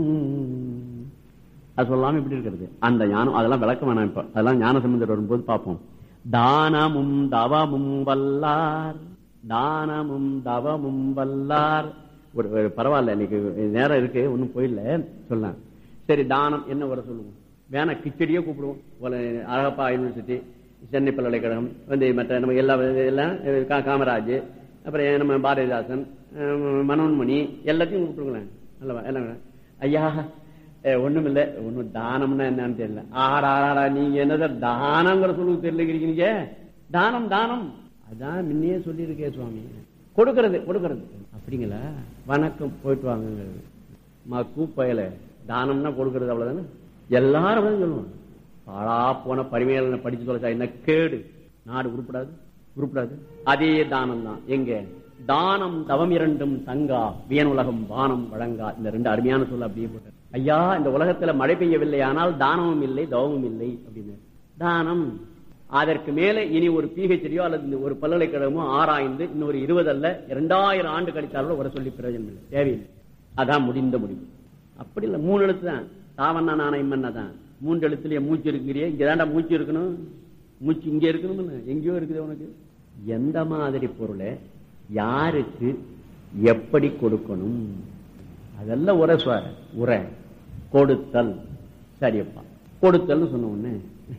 அது சொல்லாம இப்படி இருக்கிறது அந்த ஞானம் அதெல்லாம் விளக்க வேணாம் இப்ப அதெல்லாம் ஞான சம்பந்தர் வரும்போது பார்ப்போம் தானமும் தவமும் வல்லார் தானமும் தவமும் வல்லார் ஒரு ஒரு பரவாயில்ல இன்னைக்கு நேரம் இருக்கு ஒன்னும் போயிடல சொல்லலாம் சரி தானம் என்ன வர சொல்லுவோம் வேணா கிச்சடியே கூப்பிடுவோம் ஒரு அழகப்பா யூனிவர்சிட்டி சென்னை பல்கலைக்கழகம் வந்து மற்ற நம்ம எல்லா எல்லாம் கா- காமராஜ் அப்புறம் நம்ம பாரதிதாசன் அஹ் மனோன்மணி எல்லாத்தையும் கூப்பிட்டுருங்களேன் அல்லவா எல்லாம் ஐயா ஒண்ணும் இல்ல ஒண்ணும் தானம்னா என்னன்னு தெரியல ஆடா ஆடா நீங்க என்னதான் தானங்கிற சொல்லுக்கு தெரியலங்கிறீங்க தானம் தானம் அதான் முன்னையே சொல்லியிருக்கேன் சுவாமி கொடுக்கறது கொடுக்கறது அப்படிங்களா வணக்கம் போயிட்டு வாங்கங்கிறது மா கூப்பயல தானம்னா கொடுக்கறது அவ்வளவுதானே எல்லாரும் அப்படிதான் சொல்லுவாங்க பாழா போன பரிமையாளனை படிச்சு தொலைச்சா என்ன கேடு நாடு உருப்படாது உருப்படாது அதே தானம் தான் எங்க தானம் தவம் இரண்டும் தங்கா வியனுலகம் வானம் வழங்கா இந்த ரெண்டு அருமையான சொல்ல அப்படியே போட்டார் ஐயா இந்த உலகத்துல மழை பெய்யவில்லை ஆனால் தானமும் இல்லை தவமும் இல்லை அப்படின்னு தானம் அதற்கு மேல இனி ஒரு பிஹெச்டியோ அல்லது இந்த ஒரு பல்கலைக்கழகமோ ஆராய்ந்து இன்னொரு இருபது அல்ல இரண்டாயிரம் ஆண்டு கழித்தாலும் வர சொல்லி பிரயோஜனம் இல்லை தேவையில்லை அதான் முடிந்த முடிவு அப்படி இல்ல மூணு எழுத்து தான் தாவண்ணா நாணயம் தான் மூன்று எழுத்துலயே மூச்சு இருக்கிறியே இங்கதான்டா மூச்சு இருக்கணும் மூச்சு இங்க இருக்கணும் எங்கேயோ இருக்குது உனக்கு எந்த மாதிரி பொருளை யாருக்கு எப்படி கொடுக்கணும் அதெல்லாம் உரை சுவார உரை கொடுத்தல் சரியப்பா கொடுத்தல்னு சொன்ன உடனே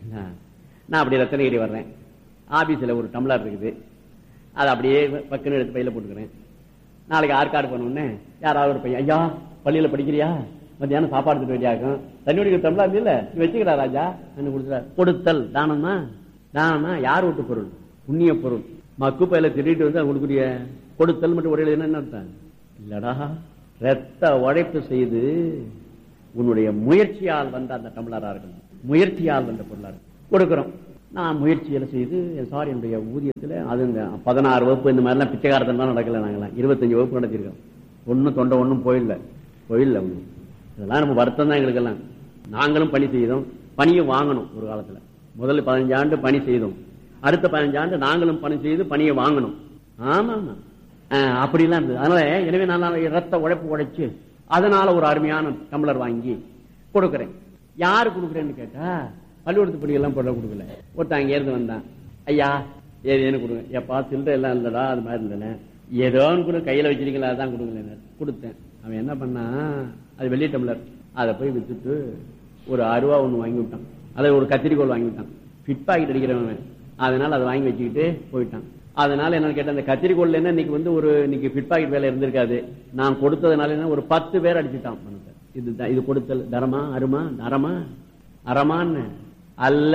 நான் அப்படி ரத்தனகிரி வர்றேன் ஆபீஸ்ல ஒரு டம்ளர் இருக்குது அதை அப்படியே பக்குன்னு எடுத்து பையில போட்டுக்கிறேன் நாளைக்கு ஆற்காடு போனோடனே யாராவது ஒரு பையன் ஐயா பள்ளியில படிக்கிறியா மத்தியானம் சாப்பாடு எடுத்துட்டு வேண்டியாக்கும் தண்ணி குடிக்கிற டம்ளர் இல்ல நீ வச்சுக்கிறா ராஜா என்ன கொடுத்துறா கொடுத்தல் தானமா தானமா யார் வீட்டு பொருள் புண்ணிய பொருள் மக்கு பையில திருடிட்டு வந்து கொடுக்குறிய கொடுத்தல் மட்டும் ஒரே என்ன அர்த்தம் இல்லடா ரத்த உழைப்பு செய்து உன்னுடைய முயற்சியால் வந்த அந்த டம்ளரா இருக்கணும் முயற்சியால் வந்த பொருளா இருக்கும் கொடுக்கிறோம் நான் முயற்சியில செய்து சாரி என்னுடைய ஊதியத்துல அது இந்த பதினாறு வகுப்பு இந்த மாதிரிலாம் பிச்சைக்காரத்தான் நடக்கல நாங்களாம் இருபத்தஞ்சு வகுப்பு நடத்திருக்கோம் ஒன்னும் தொண்டை ஒன்னும் போயிடல போயிடல ஒண்ணும் இதெல்லாம் நம்ம வருத்தம் தான் எங்களுக்கெல்லாம் நாங்களும் பணி செய்தோம் பணியை வாங்கணும் ஒரு காலத்துல முதல்ல பதினஞ்சு ஆண்டு பணி செய்தோம் அடுத்த பதினஞ்சு ஆண்டு நாங்களும் பணி செய்து பணியை வாங்கணும் ஆமா ஆமா ஆஹ் அப்படிலாம் இருந்தது அதனால எனவே நான் ரத்த உழைப்பு உழைச்சு அதனால ஒரு அருமையான டம்ளர் வாங்கி கொடுக்கறேன் யாரு கொடுக்குறேன்னு கேட்டா பள்ளிக்கூடத்து படி எல்லாம் போட கொடுக்கல ஒருத்தன் அங்க இருந்து வந்தான் ஐயா ஏதேன்னு கொடுங்க எப்பா சில்லறை எல்லாம் இல்லடா அது மாதிரி இருந்தேன் ஏதோ ஒன்று கொடு கையில வச்சிருக்கீங்களா அதான் கொடுங்களேன் கொடுத்தேன் அவன் என்ன பண்ணா அது வெள்ளி டம்ளர் அதை போய் வித்துட்டு ஒரு அருவா ஒண்ணு வாங்கி விட்டான் அதை ஒரு கத்திரிக்கோள் வாங்கி விட்டான் ஃபிட் பாக்கெட் அடிக்கிறவன் அதனால அதை வாங்கி வச்சுக்கிட்டு போயிட்டான் அதனால என்ன கேட்ட அந்த கத்திரிக்கோள்ல என்ன இன்னைக்கு வந்து ஒரு இன்னைக்கு ஃபிட் பாக்கெட் வேலை இருந்திருக்காது நான் கொடுத்ததுனால என்ன ஒரு பத்து பேர் அடிச்சுட்டான் பணத்தை. இது இது கொடுத்தல் தரமா அருமா அறமா அறமான்னு அல்ல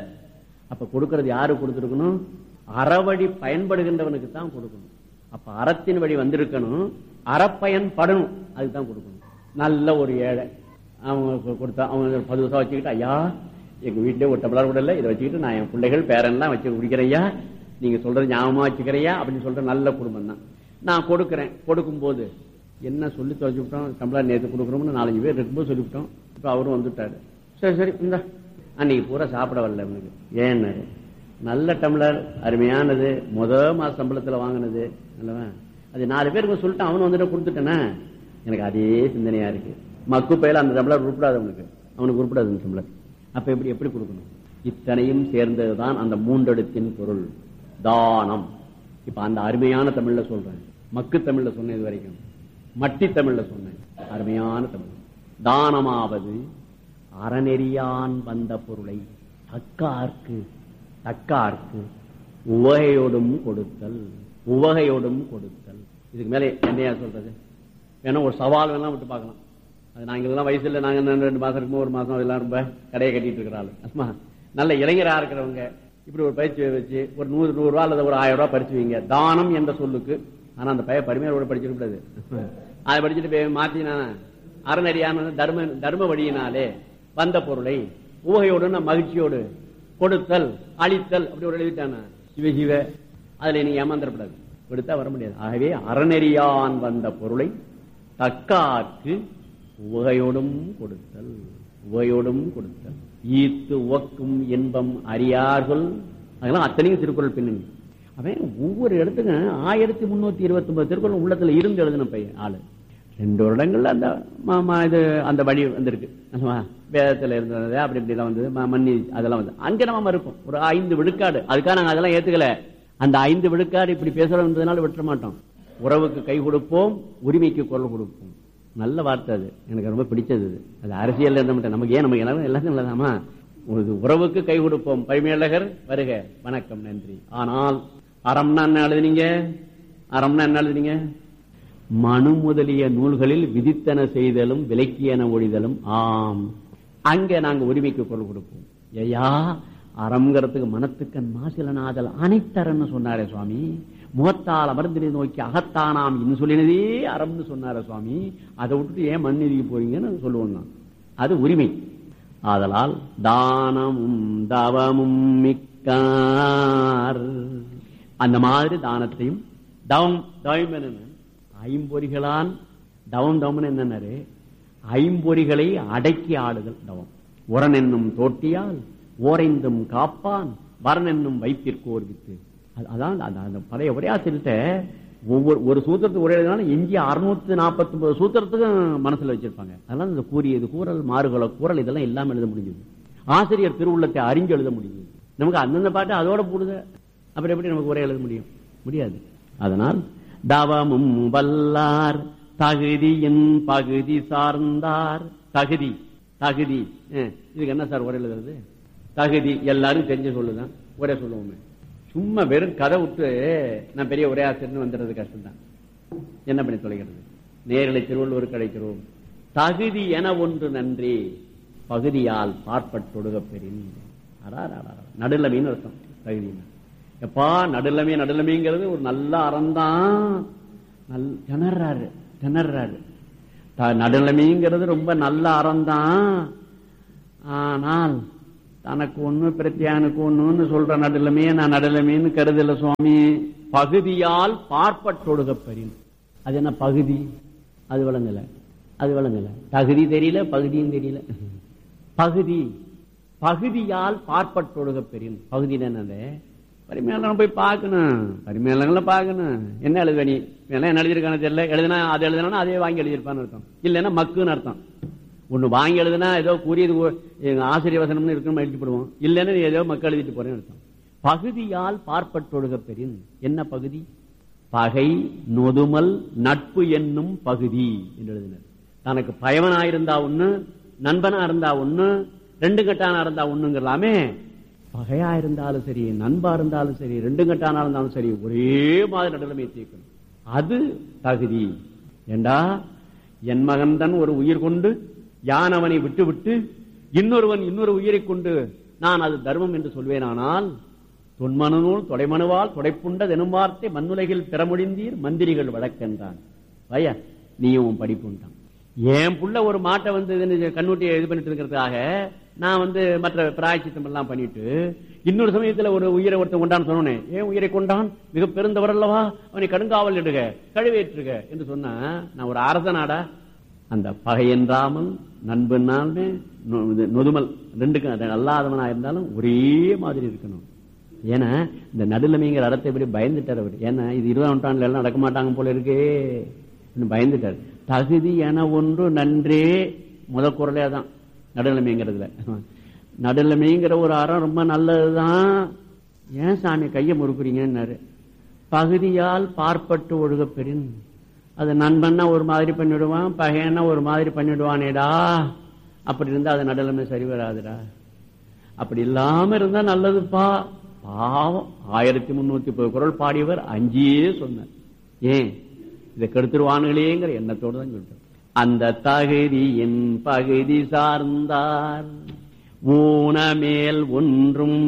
அப்ப கொடுக்கறது யாரு கொடுத்துருக்கணும் அறவழி பயன்படுகின்றவனுக்கு தான் கொடுக்கணும் அப்ப அறத்தின் வழி வந்திருக்கணும் அறப்பயன்படணும் அதுக்கு தான் கொடுக்கணும் நல்ல ஒரு ஏழை அவங்க கொடுத்தா அவங்க பது வருஷம் வச்சுக்கிட்டு ஐயா எங்க வீட்டிலே ஒரு டம்ளர் கூட இல்லை இதை வச்சுக்கிட்டு நான் என் பிள்ளைகள் பேரெல்லாம் வச்சு குடிக்கிறையா நீங்க சொல்றது ஞாபகமா வச்சுக்கிறையா அப்படின்னு சொல்ற நல்ல குடும்பம் தான் நான் கொடுக்கறேன் கொடுக்கும் போது என்ன சொல்லி தொலைச்சு விட்டோம் டம்ளர் நேற்று கொடுக்குறோம்னு நாலஞ்சு பேர் இருக்கும்போது சொல்லிவிட்டோம் இப்ப அவரும் வந்துட்டாரு சரி சரி இந்த அன்னைக்கு பூரா சாப்பிட வரல அவனுக்கு ஏன்னாரு நல்ல டம்ளர் அருமையானது முத மாச சம்பளத்துல வாங்கினது அல்லவா அது நாலு பேருக்கு சொல்லிட்டு அவனு வந்துட்டு கொடுத்துட்டேனா எனக்கு அதே சிந்தனையா இருக்கு மக்கு பயில அந்த டம்ளர் உருப்படாது அவனுக்கு அவனுக்கு உருப்படாது அந்த டம்ளர் அப்ப எப்படி எப்படி கொடுக்கணும் இத்தனையும் சேர்ந்ததுதான் அந்த மூன்றெடுத்தின் பொருள் தானம் இப்ப அந்த அருமையான தமிழ்ல சொல்றேன் மக்கு தமிழ்ல சொன்னேன் இது வரைக்கும் மட்டி தமிழ்ல சொன்னேன் அருமையான தமிழ் தானமாவது அறநெறியான் வந்த பொருளை தக்கார்க்கு தக்கார்க்கு உவகையோடும் கொடுத்தல் உவகையோடும் கொடுத்தல் இதுக்கு மேலே என்னையா சொல்றது வேணா ஒரு சவால் வேணா விட்டு பார்க்கலாம் அது நாங்க இதெல்லாம் வயசுல நாங்க இன்னும் ரெண்டு மாசம் இருக்குமோ ஒரு மாசம் எல்லாம் ரொம்ப கடையை கட்டிட்டு இருக்கிறாள் ஆமா நல்ல இளைஞரா இருக்கிறவங்க இப்படி ஒரு பயிற்சி வச்சு ஒரு நூறு நூறு ரூபா அல்லது ஒரு ஆயிரம் ரூபாய் படிச்சு வைங்க தானம் என்ற சொல்லுக்கு ஆனா அந்த பையன் பரிமையோட படிச்சிருக்க கூடாது அதை படிச்சுட்டு போய் மாத்தினா அறநடியான தர்ம தர்ம வழியினாலே வந்த பொருளை ஊகையோடு நான் மகிழ்ச்சியோடு கொடுத்தல் அழித்தல் அப்படி ஒரு எழுதிட்டானா சிவ சிவ அதுல நீங்க ஏமாந்துடக்கூடாது கொடுத்தா வர முடியாது ஆகவே அறநெறியான் வந்த பொருளை தக்காக்கு உவகையோடும் கொடுத்தல் உவகையோடும் கொடுத்தல் ஈத்து உவக்கும் இன்பம் அறியார்கள் அதெல்லாம் அத்தனையும் திருக்குறள் பின்னணி அவன் ஒவ்வொரு இடத்துக்கும் ஆயிரத்தி முன்னூத்தி இருபத்தி ஒன்பது திருக்குறள் உள்ளத்துல இருந்து எழுதின பையன் ஆளு ரெண்டு வருடங்கள்ல அந்த ம- ம- இது அந்த வழி வந்திருக்கு அல்லவா? வேதத்துல இருந்தது அப்படி இப்படி எல்லாம் வந்தது ம- மன்னி அதெல்லாம் வந்து அங்க நம்ம இருக்கும் ஒரு ஐந்து விழுக்காடு அதுக்காக நாங்க அதெல்லாம் ஏத்துக்கல அந்த ஐந்து விழுக்காடு இப்படி பேசுறதுனால விட்டுற மாட்டோம் உறவுக்கு கை கொடுப்போம் உரிமைக்கு குரல் கொடுப்போம் நல்ல வார்த்தை அது எனக்கு ரொம்ப பிடிச்சது அது. அது அரசியல் இருந்த மட்டும் நமக்கு ஏன் நமக்கு எல்லாரும் எல்லாத்தையும் நல்லதாமா ஒரு உறவுக்கு கை கொடுப்போம் பழமையழகர் வருக வணக்கம் நன்றி ஆனால் அறம்னா என்ன எழுதுனீங்க அறம்னா என்ன எழுதுனீங்க மனு முதலிய நூல்களில் விதித்தன செய்தலும் விலக்கியன ஒழிதலும் ஆம் அங்க நாங்க உரிமைக்கு குரல் கொடுப்போம் ஐயா அறம்ங்கிறதுக்கு மனத்துக்கண் மாசிலனாதல் அனைத்தரன்னு சொன்னாரே சுவாமி முகத்தால் அமர்ந்தினை நோக்கி அகத்தானாம் இன்னும் சொல்லினதே அறம்னு சொன்னாரே சுவாமி அதை விட்டுட்டு ஏன் மண்ணெதிக்கு போறீங்கன்னு சொல்லுவோம் நான் அது உரிமை ஆதலால் தானமும் தவமும் மிக்கார் அந்த மாதிரி தானத்தையும் தவம் தவம் என்னன்னு ஐம்பொறிகளான் தவம் தவம்னு என்னன்னாரு ஐம்பொறிகளை அடக்கி ஆடுதல் தவம் உரன் என்னும் தோட்டியால் ஓரைந்தும் காப்பான் வரன் என்னும் வைப்பிற்கு ஓர்வித்து அது- அதான் அந்த- அந்த பழைய உரையாசிரிட்ட ஒவ்வொரு ஒரு சூத்திரத்துக்கு ஒரே எழுதினாலும் எஞ்சி அறுநூத்தி நாற்பத்தி ஒன்பது சூத்திரத்துக்கும் மனசுல வச்சிருப்பாங்க அதெல்லாம் இந்த கூறியது கூறல் மாறுகள கூறல் இதெல்லாம் இல்லாம எழுத முடியுது ஆசிரியர் திருவுள்ளத்தை அறிஞ்சு எழுத முடியுது நமக்கு அந்தந்த பாட்டு அதோட போடுத அப்புறம் எப்படி நமக்கு உரை எழுத முடியும் முடியாது அதனால் தவமும் வல்லார் தகுதியின் பகுதி சார்ந்தார் தகுதி தகுதி அஹ், இதுக்கு என்ன சார் உரை எழுதுறது தகுதி எல்லாரும் தெரிஞ்சு சொல்லுதான் ஒரே சொல்லுவோமே சும்மா வெறும் கதை விட்டு நான் பெரிய ஒரே ஆசிரியர்னு வந்துடுறது கஷ்டம்தான் என்ன பண்ணி தொலைகிறது நேரலை திருவள்ளுவர் கிடைக்கிறோம் தகுதி என ஒன்று நன்றி பகுதியால் பார்ப்பட்டொடுக பெறின் நடுலமைன்னு அர்த்தம் தகுதினா எப்பா நடுலமே நடுலமைங்கிறது ஒரு நல்ல அறம்தான் நல் திணறாரு திணறாரு த- நடுநிலைமைங்கிறது ரொம்ப நல்ல அறம்தான் ஆனால் தனக்கு ஒண்ணு பிரத்யானுக்கு ஒண்ணுன்னு சொல்ற நடுநிலைமையே நான் நடுநிலைமைன்னு கருதல சுவாமி பகுதியால் பார்ப்பட்டொடுக பெறின் அது என்ன பகுதி அது விளங்கல அது விளங்கல தகுதி தெரியல பகுதியும் தெரியல பகுதி பகுதியால் பார்ப்பட்டொடுக பெறின் பகுதி என்னது பரிமையாளம் போய் பார்க்கணும் பரிமையாளங்களை பார்க்கணும் என்ன எழுதுவ நீ எல்லாம் என்ன எழுதியிருக்கானு தெரியல எழுதுனா அது எழுதுனா அதே வாங்கி எழுதியிருப்பான்னு அர்த்தம் இல்லைன்னா மக்குன்னு அர்த்தம் ஒண்ணு வாங்கி எழுதுனா ஏதோ கூறியது கூ- எங்க ஆசிரியர் வசனம்னு இருக்குன்னு எழுதி போடுவோம் இல்லைன்னா நீ ஏதோ மக்கள் எழுதிட்டு போறேன்னு அர்த்தம் பகுதியால் பார்ப்பட்டொழுக பெறின் என்ன பகுதி பகை நொதுமல் நட்பு என்னும் பகுதி என்று எழுதினர் தனக்கு பயவனாயிருந்தா ஒண்ணு நண்பனா இருந்தா ஒண்ணு ரெண்டு கட்டானா இருந்தா ஒண்ணுங்கலாமே பகையா இருந்தாலும் சரி நண்பா இருந்தாலும் சரி ரெண்டு கட்டானா இருந்தாலும் சரி ஒரே மாதிரி நடுநிலைமை தீர்க்கணும் அது தகுதி ஏண்டா என் மகன் தான் ஒரு உயிர் கொண்டு யான் அவனை விட்டு விட்டு இன்னொருவன் இன்னொரு உயிரை கொண்டு நான் அது தர்மம் என்று சொல்வேனானால் தொன்மனுநூல் தொடைமனுவால் தொடைப்புண்ட தெனும் வார்த்தை மண்ணுலகில் பெறமுடிந்தீர் மந்திரிகள் வழக்கென்றான் வையா நீயும் உன் படிப்புண்டான் என் புள்ள ஒரு மாட்டை வந்து இதுன்னு கண்ணூட்டியை இது பண்ணிட்டு இருக்கிறதுக்காக நான் வந்து மற்ற பிராய்ச்சித்தம் எல்லாம் பண்ணிட்டு இன்னொரு சமயத்துல ஒரு உயிரை ஒருத்தன் கொண்டான்னு சொன்னேன் ஏன் உயிரை கொண்டான் மிக பெருந்தவர் அல்லவா அவனை கடுங்காவல் இடுக கழுவேற்றுக என்று சொன்னா நான் ஒரு அரசனாடா அந்த பகை என்றாமல் நண்பனாலுமே நொ- இது நொதுமல் ரெண்டுக்கும் அது அல்லாதவனா இருந்தாலும் ஒரே மாதிரி இருக்கணும் ஏன்னா இந்த நடுநிலைமைங்கிற அறத்தை இப்படி பயந்துட்டார் அவர் ஏன்னா இது இருபதாம் நூற்றாண்டுல எல்லாம் நடக்க மாட்டாங்க போல இருக்கே இன்னும் பயந்துட்டார் தகுதி என ஒன்று நன்றே முத குரலே தான் நடுநிலைமைங்கிறதுல நடுநிலைமைங்கிற ஒரு அறம் ரொம்ப நல்லதுதான் ஏன் சாமி கையை முறுக்குறீங்கன்னாரு பகுதியால் பார்ப்பட்டு ஒழுக பெறின் அது நண்பன்னா ஒரு மாதிரி பண்ணிடுவான் பகையன்னா ஒரு மாதிரி பண்ணிடுவானேடா அப்படி இருந்தா அது நடுநிலைமை சரி வராதுடா அப்படி இல்லாம இருந்தா நல்லதுப்பா பாவம் ஆயிரத்தி முன்னூத்தி முப்பது குரல் பாடியவர் அஞ்சே சொன்னார் ஏன் இதை கெடுத்துருவானுங்களேங்கிற எண்ணத்தோடு தான் சொல்லிட்டார் அந்த தகுதியின் பகுதி சார்ந்தார் ஊனமேல் ஒன்றும்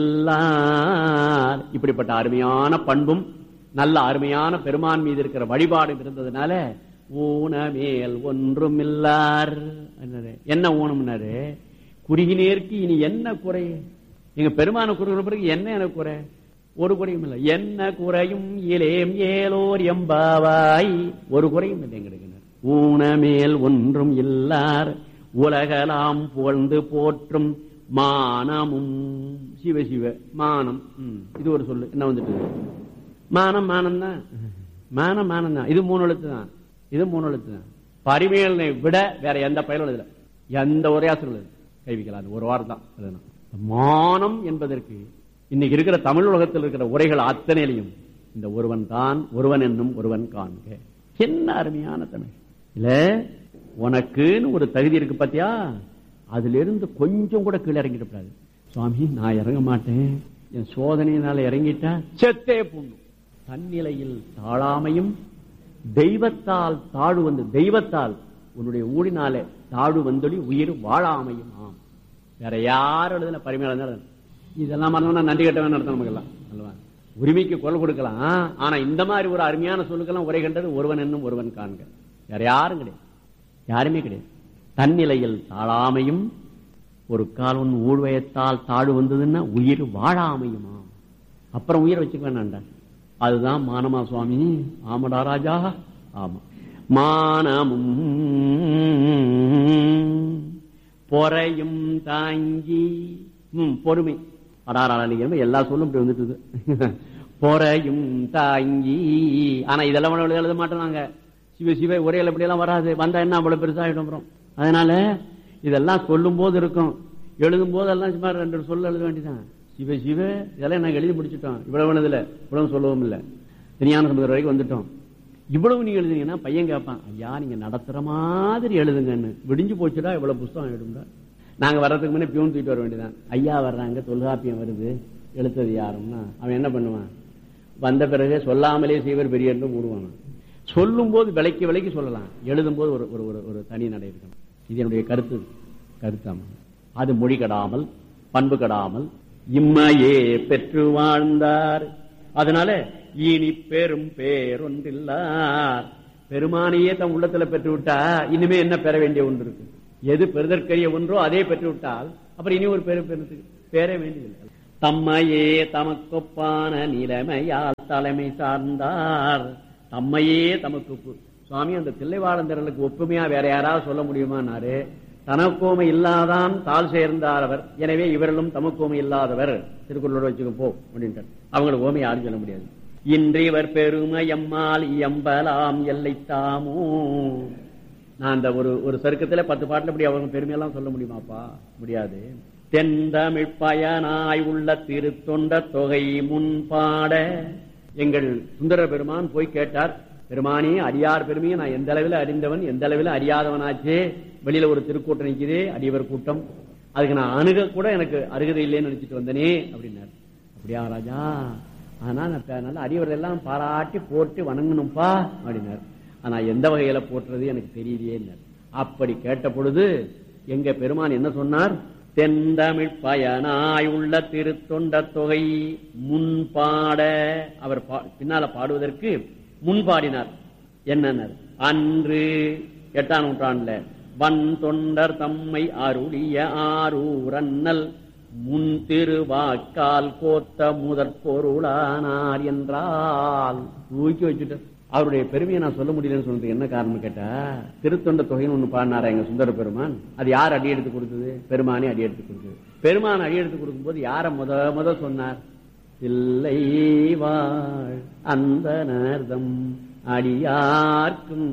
இல்லார் இப்படிப்பட்ட அருமையான பண்பும் நல்ல அருமையான பெருமான் மீது இருக்கிற வழிபாடும் இருந்ததுனால ஊனமேல் ஒன்றும் இல்லார் என்னது? என்ன ஊனம்னாரு குறுகினேற்கு இனி என்ன குறை எங்க பெருமான குறுகிற பிறகு என்ன எனக்கு குறை ஒரு குறையும் இல்லை என்ன குறையும் இலேம் ஏலோர் எம்பாவாய் ஒரு குறையும் இல்லை எங்களுக்கு ஊனமேல் ஒன்றும் இல்லார் உலகலாம் புகழ்ந்து போற்றும் மானமும் சிவ சிவ மானம் ம், இது ஒரு சொல்லு என்ன வந்துட்டு மானம் மானம் தான் மானம் மானம் தான் இது மூணு எழுத்து தான் இது மூணு எழுத்து தான் பரிமையலை விட வேற எந்த பயனும் இல்லை எந்த உரையாசலும் இல்லை கைவிக்கலாம் அது ஒரு வாரம் தான் எழுதணும். மானம் என்பதற்கு இன்னைக்கு இருக்கிற தமிழ் உலகத்தில் இருக்கிற உரைகள் அத்தனையிலையும் இந்த ஒருவன் தான் ஒருவன் என்னும் ஒருவன் காண்க என்ன அருமையான தமிழ் இல்ல உனக்குன்னு ஒரு தகுதி இருக்கு பாத்தியா அதுல இருந்து கொஞ்சம் கூட கீழே இறங்கிடக்கூடாது சுவாமி நான் இறங்க மாட்டேன் என் சோதனையினால இறங்கிட்டா செத்தே புண்ணும் தன்னிலையில் தாழாமையும் தெய்வத்தால் தாழ் வந்து தெய்வத்தால் உன்னுடைய ஊழினாலே தாழ் வந்தொழி உயிர் வாழாமையும் ஆம் வேற யார் எழுதுன பரிமையாளர் தான் இதெல்லாம் மறந்தோம்னா நன்றி கட்டவே நடத்தணும் நமக்கெல்லாம் அல்லவா உரிமைக்கு குரல் கொடுக்கலாம் ஆனா இந்த மாதிரி ஒரு அருமையான சொல்லுக்கெல்லாம் உரை கண்டது ஒருவன் என்னும் ஒருவன் காண்க வேற யாரும் கிடையாது யாருமே கிடையாது தன்னிலையில் தாழாமையும் ஒரு கால் ஒன்று ஊழ்வயத்தால் தாழ் வந்ததுன்னா உயிர் வாழாமையுமா அப்புறம் உயிர் வச்சுக்க வேணாண்டா அதுதான் மானமா சுவாமி ஆமடா ராஜா ஆமா மானமும் பொறையும் தாங்கி ம், பொறுமை அடாராளிங்க எல்லா சொல்லும் இப்படி வந்துட்டு இருக்கு. பொறையும் தாங்கி ஆனா இதெல்லாம் எழுத எழுத மாட்டோம் நாங்க சிவ சிவ உரையில இப்படி எல்லாம் வராது வந்தா என்ன அவ்வளவு பெருசாகிடும் அப்புறம் அதனால இதெல்லாம் சொல்லும் போது இருக்கும் எழுதும் போது எல்லாம் சும்மா ரெண்டு சொல்ல எழுத வேண்டியதான் சிவ சிவ இதெல்லாம் நாங்க எழுதி முடிச்சிட்டோம் இவ்வளவு இதுல இவ்வளவு சொல்லவும் இல்லை திருஞான சமுதிரம் வரைக்கும் வந்துட்டோம் இவ்வளவு நீங்க எழுதுனீங்கன்னா பையன் கேட்பான் ஐயா நீங்க நடத்துற மாதிரி எழுதுங்கன்னு விடிஞ்சு போச்சுடா இவ்வளவு புஸ்தகம் எழுதுங்க நாங்க வர்றதுக்கு முன்னே பியூன் தூக்கிட்டு வர வேண்டியதான் ஐயா வர்றாங்க தொல்காப்பியம் வருது எழுத்தது யாருன்னா அவன் என்ன பண்ணுவான் வந்த பிறகு சொல்லாமலே செய்வர் பெரிய என்று மூடுவான் சொல்லும் போது விலைக்கு விலைக்கு சொல்லலாம் எழுதும் போது ஒரு ஒரு ஒரு ஒரு தனி நடை இருக்கணும் இது என்னுடைய கருத்து கருத்தாம அது மொழி கடாமல் பண்பு கடாமல் இம்மையே பெற்று வாழ்ந்தார் அதனால இனி பெரும் பேரொன்றில்லார் பெருமானையே தம் உள்ளத்துல பெற்று விட்டா இனிமே என்ன பெற வேண்டிய ஒன்று இருக்கு எது பெறுதற்கரிய ஒன்றோ அதே பெற்று விட்டால் அப்புறம் இனி ஒரு பேரு பெறுறதுக்கு பேரே வேண்டியதில்லை தம்மையே தமக்கொப்பான நிலைமையால் தலைமை சார்ந்தார் தம்மையே தமக்கு ஒப்பு. சுவாமி அந்த தில்லைவாழந்தர்களுக்கு ஒப்புமையா வேற யாராவது சொல்ல முடியுமானாரு தனக்கோமை இல்லாதான் தாழ் சேர்ந்தார் அவர் எனவே இவர்களும் தமக்கோமை இல்லாதவர் திருக்குறளோட வச்சுக்க போ அப்படின்ட்டு அவங்களுக்கு ஓமை யாரும் சொல்ல முடியாது இன்று இவர் பெருமை எம்மால் எம்பலாம் எல்லை தாமோ நான் அந்த ஒரு ஒரு சருக்கத்துல பத்து பாட்டுல இப்படி அவங்க பெருமையெல்லாம் சொல்ல முடியுமாப்பா முடியாது தென்தமிழ் பயனாய் உள்ள திருத்தொண்ட தொகை முன்பாட எங்கள் சுந்தர பெருமான் போய் கேட்டார் பெருமானே அடியார் பெருமையை நான் எந்த அளவில் அறிந்தவன் எந்த அளவில் அறியாதவனாச்சே வெளியில ஒரு திருக்கூட்டம் நிக்குதே அடியவர் கூட்டம் அதுக்கு நான் அணுக கூட எனக்கு அருகதை இல்லைன்னு நினைச்சிட்டு வந்தனே அப்படின்னார் அப்படியா ராஜா ஆனா நான் ப- நல்ல அடியவர் எல்லாம் பாராட்டி போட்டு வணங்கணும்பா அப்படின்னார் ஆனா எந்த வகையில போட்டுறது எனக்கு தெரியலையே அப்படி கேட்ட பொழுது எங்க பெருமான் என்ன சொன்னார் தென்தமிழ் பயனாய் உள்ள திருத்தொண்ட தொகை முன்பாட அவர் பா- பின்னால பாடுவதற்கு முன்பாடினார் என்னன்னார் அன்று எட்டாம் நூற்றாண்டுல வன் தொண்டர் தம்மை அருளிய ஆரூரன்னல் முன் திருவாக்கால் கோத்த முதற் பொருளானார் என்றால் தூக்கி வச்சுட்டு அவருடைய பெருமையை நான் சொல்ல முடியலன்னு சொன்னது என்ன காரணம் கேட்டா திருத்தொண்ட தொகைன்னு ஒண்ணு பாடினாரா எங்க சுந்தர பெருமான் அது யார் அடி எடுத்து கொடுத்தது பெருமானே அடி எடுத்து கொடுத்தது பெருமான் அடி எடுத்து கொடுக்கும்போது யார முத முத சொன்னார் இல்லை வாழ் அந்த நேர்தம் அடியார்க்கும்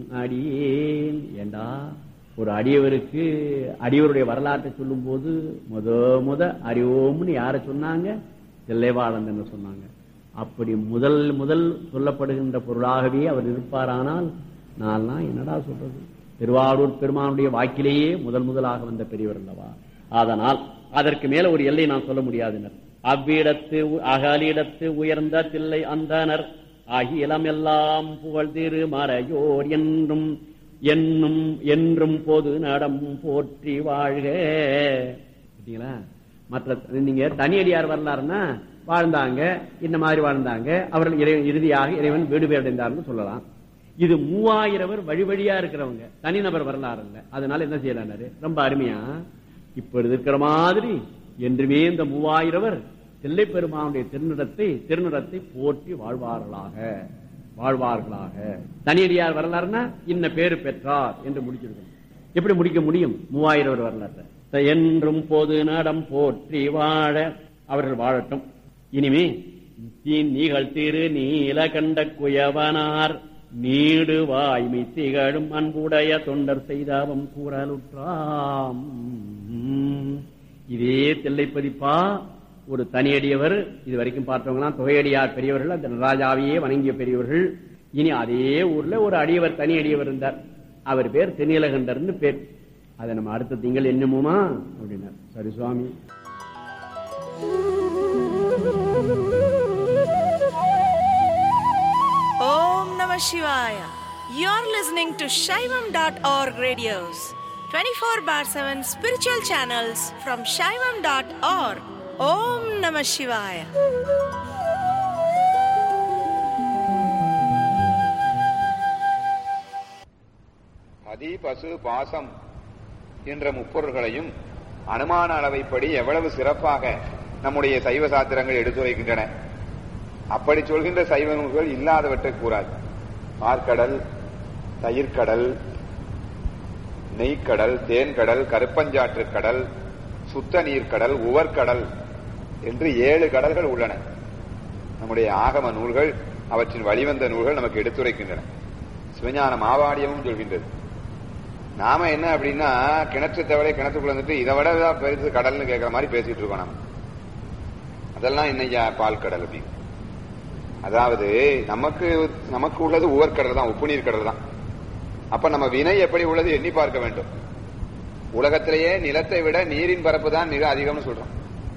அடியேன் ஏண்டா ஒரு அடியவருக்கு அடியவருடைய வரலாற்றை சொல்லும் போது முத முத அறிவோம்னு யார சொன்னாங்க தில்லைவாழந்தன் சொன்னாங்க அப்படி முதல் முதல் சொல்லப்படுகின்ற பொருளாகவே அவர் இருப்பாரானால் நான்லாம் என்னடா சொல்றது திருவாரூர் பெருமானுடைய வாக்கிலேயே முதல் முதலாக வந்த பெரியவர் அல்லவா அதனால் அதற்கு மேல ஒரு எல்லை நான் சொல்ல முடியாதுனர் அவ்விடத்து உ- அகலிடத்து உயர்ந்த தில்லை அந்தனர் அகிலம் எல்லாம் புகழ் திருமறையோர் என்றும் என்னும் என்றும் பொது நடம் போற்றி வாழ்க பார்த்தீங்களா மற்ற நீங்க தனியடியார் வரலாறுன்னா வாழ்ந்தாங்க இந்த மாதிரி வாழ்ந்தாங்க அவர்கள் இறை- இறுதியாக இறைவன் வீடு பேரடைந்தார்னு சொல்லலாம் இது மூவாயிரவர் வழி வழியா இருக்கிறவங்க தனிநபர் வரலாறு இல்ல அதனால என்ன செய்யறாரு ரொம்ப அருமையா இப்ப இருக்கிற மாதிரி என்றுமே இந்த மூவாயிரவர் தில்லை பெருமானுடைய திருநிறத்தை திருநிறத்தை போற்றி வாழ்வார்களாக வாழ்வார்களாக தனியடியார் வரலாறுனா இன்ன பேரு பெற்றார் என்று முடிச்சிருக்கணும் எப்படி முடிக்க முடியும் மூவாயிரம் வரலாற்றை என்றும் பொது நடம் போற்றி வாழ அவர்கள் வாழட்டும் இனிமே தீ- நீகள் திரு நீல கண்ட குயவனார் நீடு வாய்மை திகழும் அன்புடைய தொண்டர் செய்தாவம் கூறலுற்றாம் இதே தில்லைப்பதிப்பா ஒரு தனியடியவர் இது வரைக்கும் பார்த்தவங்களாம் தொகையடியார் பெரியவர்கள் அந்த நடராஜாவையே வணங்கிய பெரியவர்கள் இனி அதே ஊர்ல ஒரு அடியவர் தனி அடியவர் இருந்தார் அவர் பேர் தென்னிலகண்டர்னு பேர் அதை நம்ம அடுத்த திங்கள் என்னமுமா அப்படின்னார் சரி சுவாமி Om Namah Shivaya. You're listening to Shaivam.org radios, 24 bar 7 spiritual channels from Shaivam.org. Om Namah Shivaya. அதி பசு பாசம் என்ற முப்பொருள்களையும் அனுமான அளவைப்படி எவ்வளவு சிறப்பாக நம்முடைய சைவ சாத்திரங்கள் எடுத்துரைக்கின்றன அப்படி சொல்கின்ற சைவ நூல்கள் இல்லாதவற்றை கூறாது பார்க்கடல் தயிர்கடல் நெய்க்கடல் தேன்கடல் கருப்பஞ்சாற்று கடல் சுத்த நீர்க்கடல் உவர்கடல் என்று ஏழு கடல்கள் உள்ளன நம்முடைய ஆகம நூல்கள் அவற்றின் வழிவந்த நூல்கள் நமக்கு எடுத்துரைக்கின்றன சிவஞான மாவாடியமும் சொல்கின்றது நாம என்ன அப்படின்னா கிணற்று தவிர கிணத்துக்குள்ள வந்துட்டு இதை விட ஏதாவது பெருசு கடல்னு கேட்கிற மாதிரி பேசிட்டு இருக்கோம் நாம அதெல்லாம் என்னையா பால் கடல் அப்படின்னு அதாவது நமக்கு நமக்கு உள்ளது உவர்கடல் தான் உப்பு நீர் கடல் தான் அப்ப நம்ம வினை எப்படி உள்ளது எண்ணி பார்க்க வேண்டும் உலகத்திலேயே நிலத்தை விட நீரின் பரப்பு தான் மிக அதிகம்னு சொல்றோம்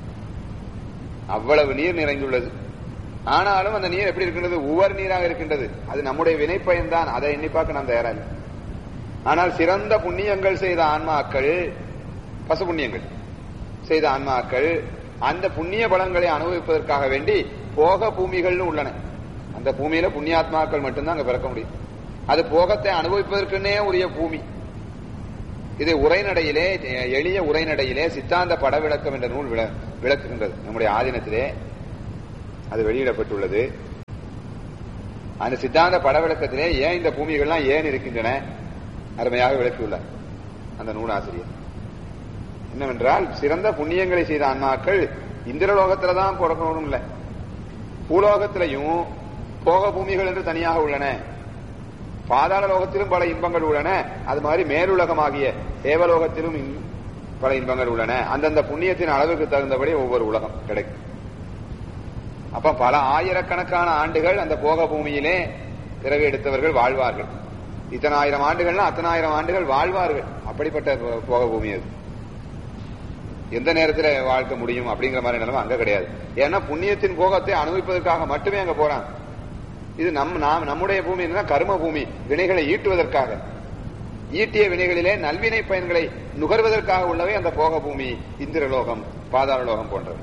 அவ்வளவு நீர் நிறைந்துள்ளது ஆனாலும் அந்த நீர் எப்படி இருக்கின்றது உவர் நீராக இருக்கின்றது அது நம்முடைய வினைப்பயன் தான் அதை எண்ணி பார்க்க நாம் தயாரா இல்லை ஆனால் சிறந்த புண்ணியங்கள் செய்த ஆன்மாக்கள் பசு புண்ணியங்கள் செய்த ஆன்மாக்கள் அந்த புண்ணிய பலன்களை அனுபவிப்பதற்காக வேண்டி போக பூமிகள்னு உள்ளன அந்த பூமியில புண்ணியாத்மாக்கள் மட்டும்தான் அங்க பிறக்க முடியும் அது போகத்தை அனுபவிப்பதற்குன்னே உரிய பூமி இது உரைநடையிலே எளிய உரைநடையிலே சித்தாந்த பட விளக்கம் என்ற நூல் விள- விளக்குகின்றது நம்முடைய ஆதீனத்திலே அது வெளியிடப்பட்டுள்ளது அந்த சித்தாந்த பட விளக்கத்திலே ஏன் இந்த பூமிகள்லாம் ஏன் இருக்கின்றன அருமையாக விளக்கியுள்ளார் அந்த நூலாசிரியர் என்னவென்றால் சிறந்த புண்ணியங்களை செய்த ஆன்மாக்கள் இந்திரலோகத்துல தான் பிறக்கணும் இல்ல பூலோகத்திலையும் போக பூமிகள் என்று தனியாக உள்ளன பாதாள லோகத்திலும் பல இன்பங்கள் உள்ளன அது மாதிரி மேலுலகமாகிய தேவலோகத்திலும் இன்- பல இன்பங்கள் உள்ளன அந்தந்த புண்ணியத்தின் அளவுக்கு தகுந்தபடி ஒவ்வொரு உலகம் கிடைக்கும் அப்ப பல ஆயிரக்கணக்கான ஆண்டுகள் அந்த போக பூமியிலே பிறகு எடுத்தவர்கள் வாழ்வார்கள் இத்தனை ஆயிரம் ஆண்டுகள்னா அத்தனை ஆயிரம் ஆண்டுகள் வாழ்வார்கள் அப்படிப்பட்ட போ- போக பூமி அது எந்த நேரத்தில் வாழ்க்க முடியும் அப்படிங்கிற மாதிரி நிலைமை அங்க கிடையாது ஏன்னா புண்ணியத்தின் போகத்தை அனுபவிப்பதற்காக மட்டுமே அங்க போறாங்க இது நம் நாம் நம்முடைய பூமி என்னன்னா கர்ம பூமி வினைகளை ஈட்டுவதற்காக ஈட்டிய வினைகளிலே நல்வினை பயன்களை நுகர்வதற்காக உள்ளவை அந்த போக பூமி இந்திரலோகம் பாதாள லோகம் போன்றவை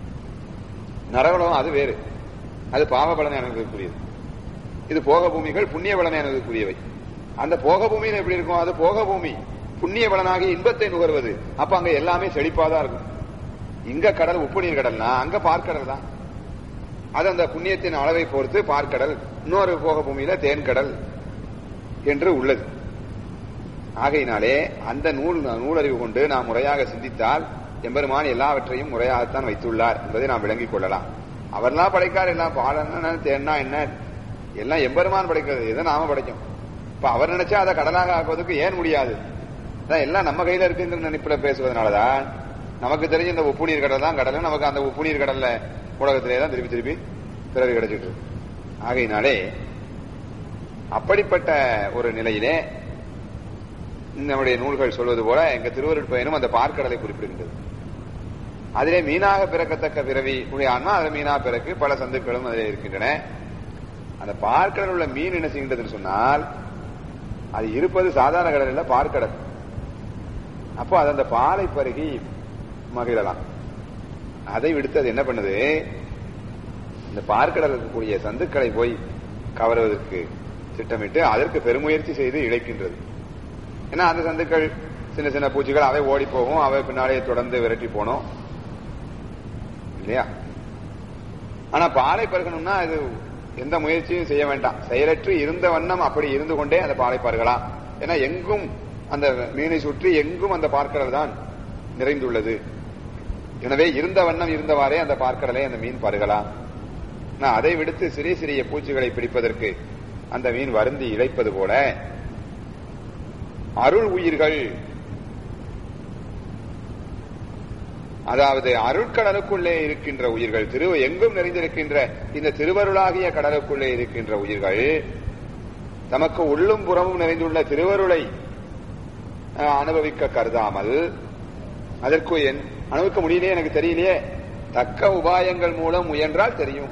நரகலோகம் அது வேறு அது பாவ பலனை அனுபவிக்கக்கூடியது இது போக பூமிகள் புண்ணிய பலனை அனுபவிக்கக்கூடியவை அந்த போக பூமியில் எப்படி இருக்கும் அது போக பூமி புண்ணிய பலனாகி இன்பத்தை நுகர்வது அப்ப அங்க எல்லாமே செழிப்பாதான் இருக்கும் இங்க கடல் உப்பு நீர் கடல்னா அங்க பார்க்கடல் தான் அது அந்த புண்ணியத்தின் அளவை பொறுத்து பார்க்கடல் இன்னொரு போக பூமியில தேன்கடல் என்று உள்ளது ஆகையினாலே அந்த நூல் நூலறிவு கொண்டு நாம் முறையாக சிந்தித்தால் எம்பெருமான் எல்லாவற்றையும் முறையாகத்தான் வைத்துள்ளார் என்பதை நாம் விளங்கிக் கொள்ளலாம் அவர்லாம் படைக்கார் எல்லாம் பாலன்னா தேன்னா என்ன எல்லாம் எம்பெருமான் படைக்கிறது எதை நாம படைக்கும் இப்ப அவர் நினைச்சா அதை கடலாக ஆக்குவதற்கு ஏன் முடியாது அதான் எல்லாம் நம்ம கையில இருக்குங்கிற நினைப்புல பேசுவதனாலதான் நமக்கு தெரிஞ்ச இந்த உப்பு நீர் கடல் தான் கடல் நமக்கு அந்த உப்பு நீர் கடல்ல உலகத்திலே தான் திருப்பி திருப்பி பிறகு கிடைச்சிட்டு இருக்கு ஆகையினாலே அப்படிப்பட்ட ஒரு நிலையிலே நம்முடைய நூல்கள் சொல்வது போல எங்க திருவருட்பயனும் அந்த பார்க்கடலை குறிப்பிடுகின்றது அதிலே மீனாக பிறக்கத்தக்க பிறவி உடைய ஆன்மா அதில் மீனா பிறக்கு பல சந்துக்களும் அதில் இருக்கின்றன அந்த பார்க்கடல் உள்ள மீன் என்ன செய்கின்றதுன்னு சொன்னால் அது இருப்பது சாதாரண கடல் இல்ல பார்க்கடல் அப்போ அது அந்த பாலை பருகி மகிழலாம் அதை விடுத்து அது என்ன பண்ணுது இந்த பார்க்கடல் இருக்கக்கூடிய சந்துக்களை போய் கவருவதற்கு திட்டமிட்டு அதற்கு பெருமுயற்சி செய்து இழைக்கின்றது ஏன்னா அந்த சந்துக்கள் சின்ன சின்ன பூச்சிகள் அவை ஓடி போகும் அவை பின்னாலே தொடர்ந்து விரட்டி போனோம் இல்லையா ஆனா பாலை பருகணும்னா அது எந்த முயற்சியும் செய்ய வேண்டாம் செயலற்று இருந்த வண்ணம் அப்படி இருந்து கொண்டே அந்த பாலை பருகலாம் ஏன்னா எங்கும் அந்த மீனை சுற்றி எங்கும் அந்த பார்க்கடல் தான் நிறைந்துள்ளது எனவே இருந்த வண்ணம் இருந்தவாறே அந்த பார்க்கடலை அந்த மீன் பருகலாம் நான் அதை விடுத்து சிறிய சிறிய பூச்சிகளை பிடிப்பதற்கு அந்த மீன் வருந்தி இழைப்பது போல அருள் உயிர்கள் அதாவது அருட்கடலுக்குள்ளே இருக்கின்ற உயிர்கள் திரு எங்கும் நிறைந்திருக்கின்ற இந்த திருவருளாகிய கடலுக்குள்ளே இருக்கின்ற உயிர்கள் தமக்கு உள்ளும் புறமும் நிறைந்துள்ள திருவருளை அஹ், அனுபவிக்க கருதாமல் அதற்கு என் அனுபவிக்க முடியலையே எனக்கு தெரியலையே தக்க உபாயங்கள் மூலம் முயன்றால் தெரியும்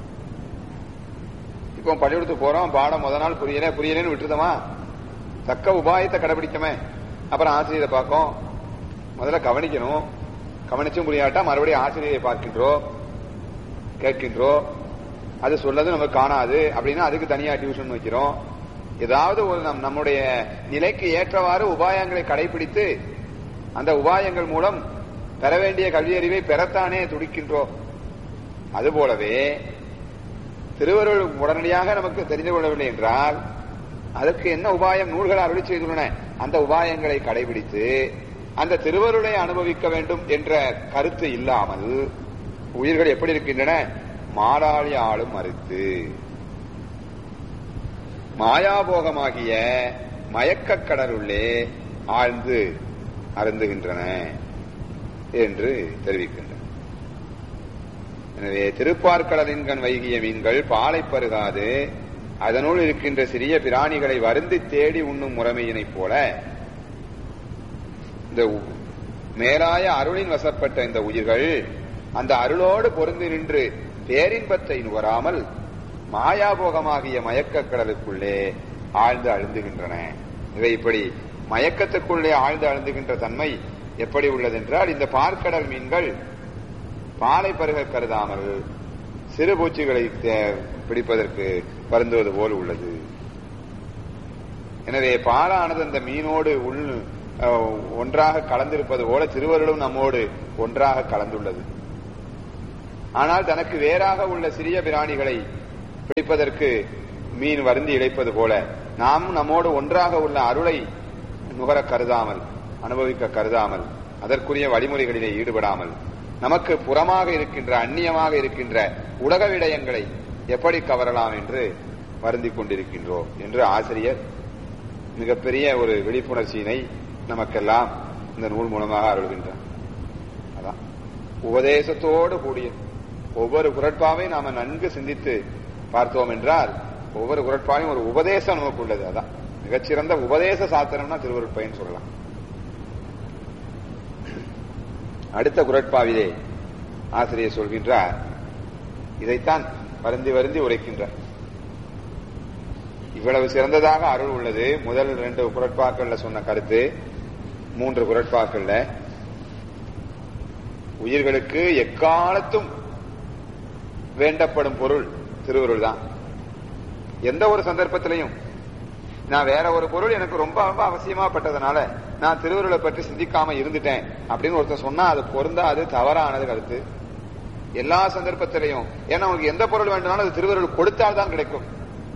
இப்போ பள்ளிக்கூடத்துக்கு போறோம் பாடம் முத நாள் புரியல புரியலன்னு விட்டுருதமா தக்க உபாயத்தை கடைபிடிக்கமே அப்புறம் ஆசிரியரை பார்க்கும் முதல்ல கவனிக்கணும் கவனிச்சும் புரியாட்டா மறுபடியும் ஆசிரியரை பார்க்கின்றோம் கேட்கின்றோம் அது சொல்லது நமக்கு காணாது அப்படின்னா அதுக்கு தனியா டியூஷன் வைக்கிறோம் ஏதாவது ஒரு நம் நம்முடைய நிலைக்கு ஏற்றவாறு உபாயங்களை கடைபிடித்து அந்த உபாயங்கள் மூலம் பெற வேண்டிய கல்வியறிவை பெறத்தானே துடிக்கின்றோம் அதுபோலவே திருவருள் உடனடியாக நமக்கு தெரிந்து கொள்ளவில்லை என்றால் அதற்கு என்ன உபாயம் நூல்கள் அருளி செய்துள்ளன அந்த உபாயங்களை கடைபிடித்து அந்த திருவருளை அனுபவிக்க வேண்டும் என்ற கருத்து இல்லாமல் உயிர்கள் எப்படி இருக்கின்றன மாறாளி ஆளும் மறுத்து மாயாபோகமாகிய மயக்கக் கடலுள்ளே ஆழ்ந்து அருந்துகின்றன என்று தெரிவிக்கின்றன எனவே திருப்பார்கடலின் கண் வைகிய மீன்கள் பாலை பருகாது அதனுள் இருக்கின்ற சிறிய பிராணிகளை வருந்தி தேடி உண்ணும் முறைமையினைப் போல இந்த உ- மேலாய அருளின் வசப்பட்ட இந்த உயிர்கள் அந்த அருளோடு பொருந்தி நின்று பேரின்பத்தை நுகராமல் மாயாபோகமாகிய மயக்கக் கடலுக்குள்ளே ஆழ்ந்து அழுந்துகின்றன இவை இப்படி மயக்கத்துக்குள்ளே ஆழ்ந்து அழுந்துகின்ற தன்மை எப்படி உள்ளதென்றால் இந்த பார்க்கடல் மீன்கள் பாலை பருக கருதாமல் சிறு பூச்சிகளை தே- பிடிப்பதற்கு வருந்துவது போல் உள்ளது எனவே பாலானது அந்த மீனோடு உள் அஹ், ஒன்றாக கலந்திருப்பது போல திருவருளும் நம்மோடு ஒன்றாக கலந்துள்ளது ஆனால் தனக்கு வேறாக உள்ள சிறிய பிராணிகளை பிடிப்பதற்கு மீன் வருந்தி இழைப்பது போல நாம் நம்மோடு ஒன்றாக உள்ள அருளை நுகர கருதாமல் அனுபவிக்க கருதாமல் அதற்குரிய வழிமுறைகளிலே ஈடுபடாமல் நமக்கு புறமாக இருக்கின்ற அந்நியமாக இருக்கின்ற உலக விடயங்களை எப்படி கவரலாம் என்று வருந்திக் கொண்டிருக்கின்றோம் என்று ஆசிரியர் மிகப்பெரிய ஒரு விழிப்புணர்ச்சியினை நமக்கெல்லாம் இந்த நூல் மூலமாக அருள்கின்றார் அதான் உபதேசத்தோடு கூடிய ஒவ்வொரு குரட்பாவையும் நாம நன்கு சிந்தித்து பார்த்தோம் என்றால் ஒவ்வொரு குரட்பாவையும் ஒரு உபதேசம் நமக்கு உள்ளது அதான் மிகச்சிறந்த உபதேச சாத்திரம்னா திருவருட்பயன் சொல்லலாம் அடுத்த குரட்பாவிலே ஆசிரியர் சொல்கின்றார் இதைத்தான் வருந்தி வருந்தி உரைக்கின்றார் இவ்வளவு சிறந்ததாக அருள் உள்ளது முதல் ரெண்டு குரட்பாக்கள்ல சொன்ன கருத்து மூன்று குரட்பாக்கள்ல உயிர்களுக்கு எக்காலத்தும் வேண்டப்படும் பொருள் திருவருள் தான் எந்த ஒரு சந்தர்ப்பத்திலையும் நான் வேற ஒரு பொருள் எனக்கு ரொம்ப ரொம்ப அவசியமா பட்டதுனால நான் திருவருளை பற்றி சிந்திக்காம இருந்துட்டேன் அப்படின்னு ஒருத்தர் சொன்னா அது பொருந்தா அது தவறானது கருத்து எல்லா சந்தர்ப்பத்திலையும் ஏன்னா உனக்கு எந்த பொருள் வேண்டுமானாலும் அது திருவருள் கொடுத்தால் தான் கிடைக்கும்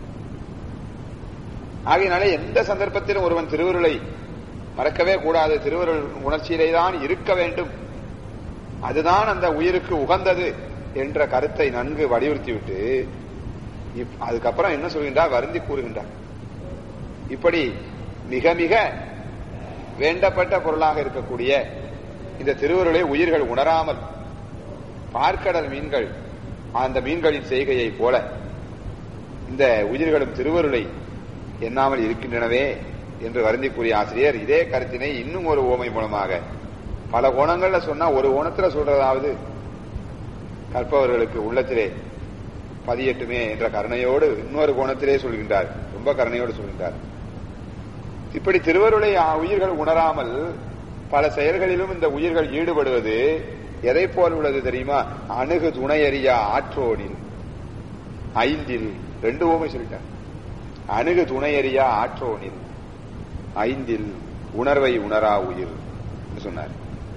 ஆகையினாலே எந்த சந்தர்ப்பத்திலும் ஒருவன் திருவருளை மறக்கவே கூடாது திருவருள் உணர்ச்சியிலே தான் இருக்க வேண்டும் அதுதான் அந்த உயிருக்கு உகந்தது என்ற கருத்தை நன்கு வலியுறுத்திவிட்டு இப்- அதுக்கப்புறம் என்ன சொல்கின்றார் வருந்தி கூறுகின்றார் இப்படி மிக மிக வேண்டப்பட்ட பொருளாக இருக்கக்கூடிய இந்த திருவருளை உயிர்கள் உணராமல் பார்க்கடல் மீன்கள் அந்த மீன்களின் செய்கையைப் போல இந்த உயிர்களும் திருவருளை எண்ணாமல் இருக்கின்றனவே என்று வருந்தி கூறிய ஆசிரியர் இதே கருத்தினை இன்னும் ஒரு ஓமை மூலமாக பல கோணங்கள்ல சொன்னா ஒரு கோணத்துல சொல்றதாவது கற்பவர்களுக்கு உள்ளத்திலே பதியட்டுமே என்ற கருணையோடு இன்னொரு கோணத்திலே சொல்கின்றார் ரொம்ப கருணையோடு சொல்கின்றார் இப்படி திருவருளை ஆ, உயிர்கள் உணராமல் பல செயல்களிலும் இந்த உயிர்கள் ஈடுபடுவது எதை போல் உள்ளது தெரியுமா அணுகு துணையறியா ஆற்றோடில் ஐந்தில் ரெண்டு ஓமை சொல்லிட்டார் அணுகு துணையறியா ஆற்றோனில் ஐந்தில் உணர்வை உணரா உயிர் என்று சொன்னார்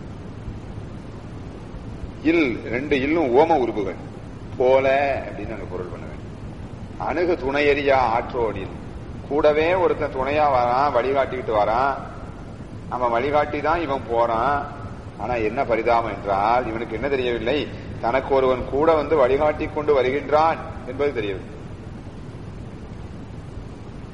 இல் ரெண்டு இல்லும் ஓம உருபுகள் போல அப்படின்னு அங்க பொருள் பண்ண வேண்டும் அணுகு துணையறியா ஆற்றோனில் கூடவே ஒருத்தன் துணையா வரான் வழிகாட்டிக்கிட்டு வரான் அவன் வழிகாட்டி தான் இவன் போறான் ஆனா என்ன பரிதாபம் என்றால் இவனுக்கு என்ன தெரியவில்லை தனக்கு ஒருவன் கூட வந்து வழிகாட்டி கொண்டு வருகின்றான் என்பது தெரியவில்லை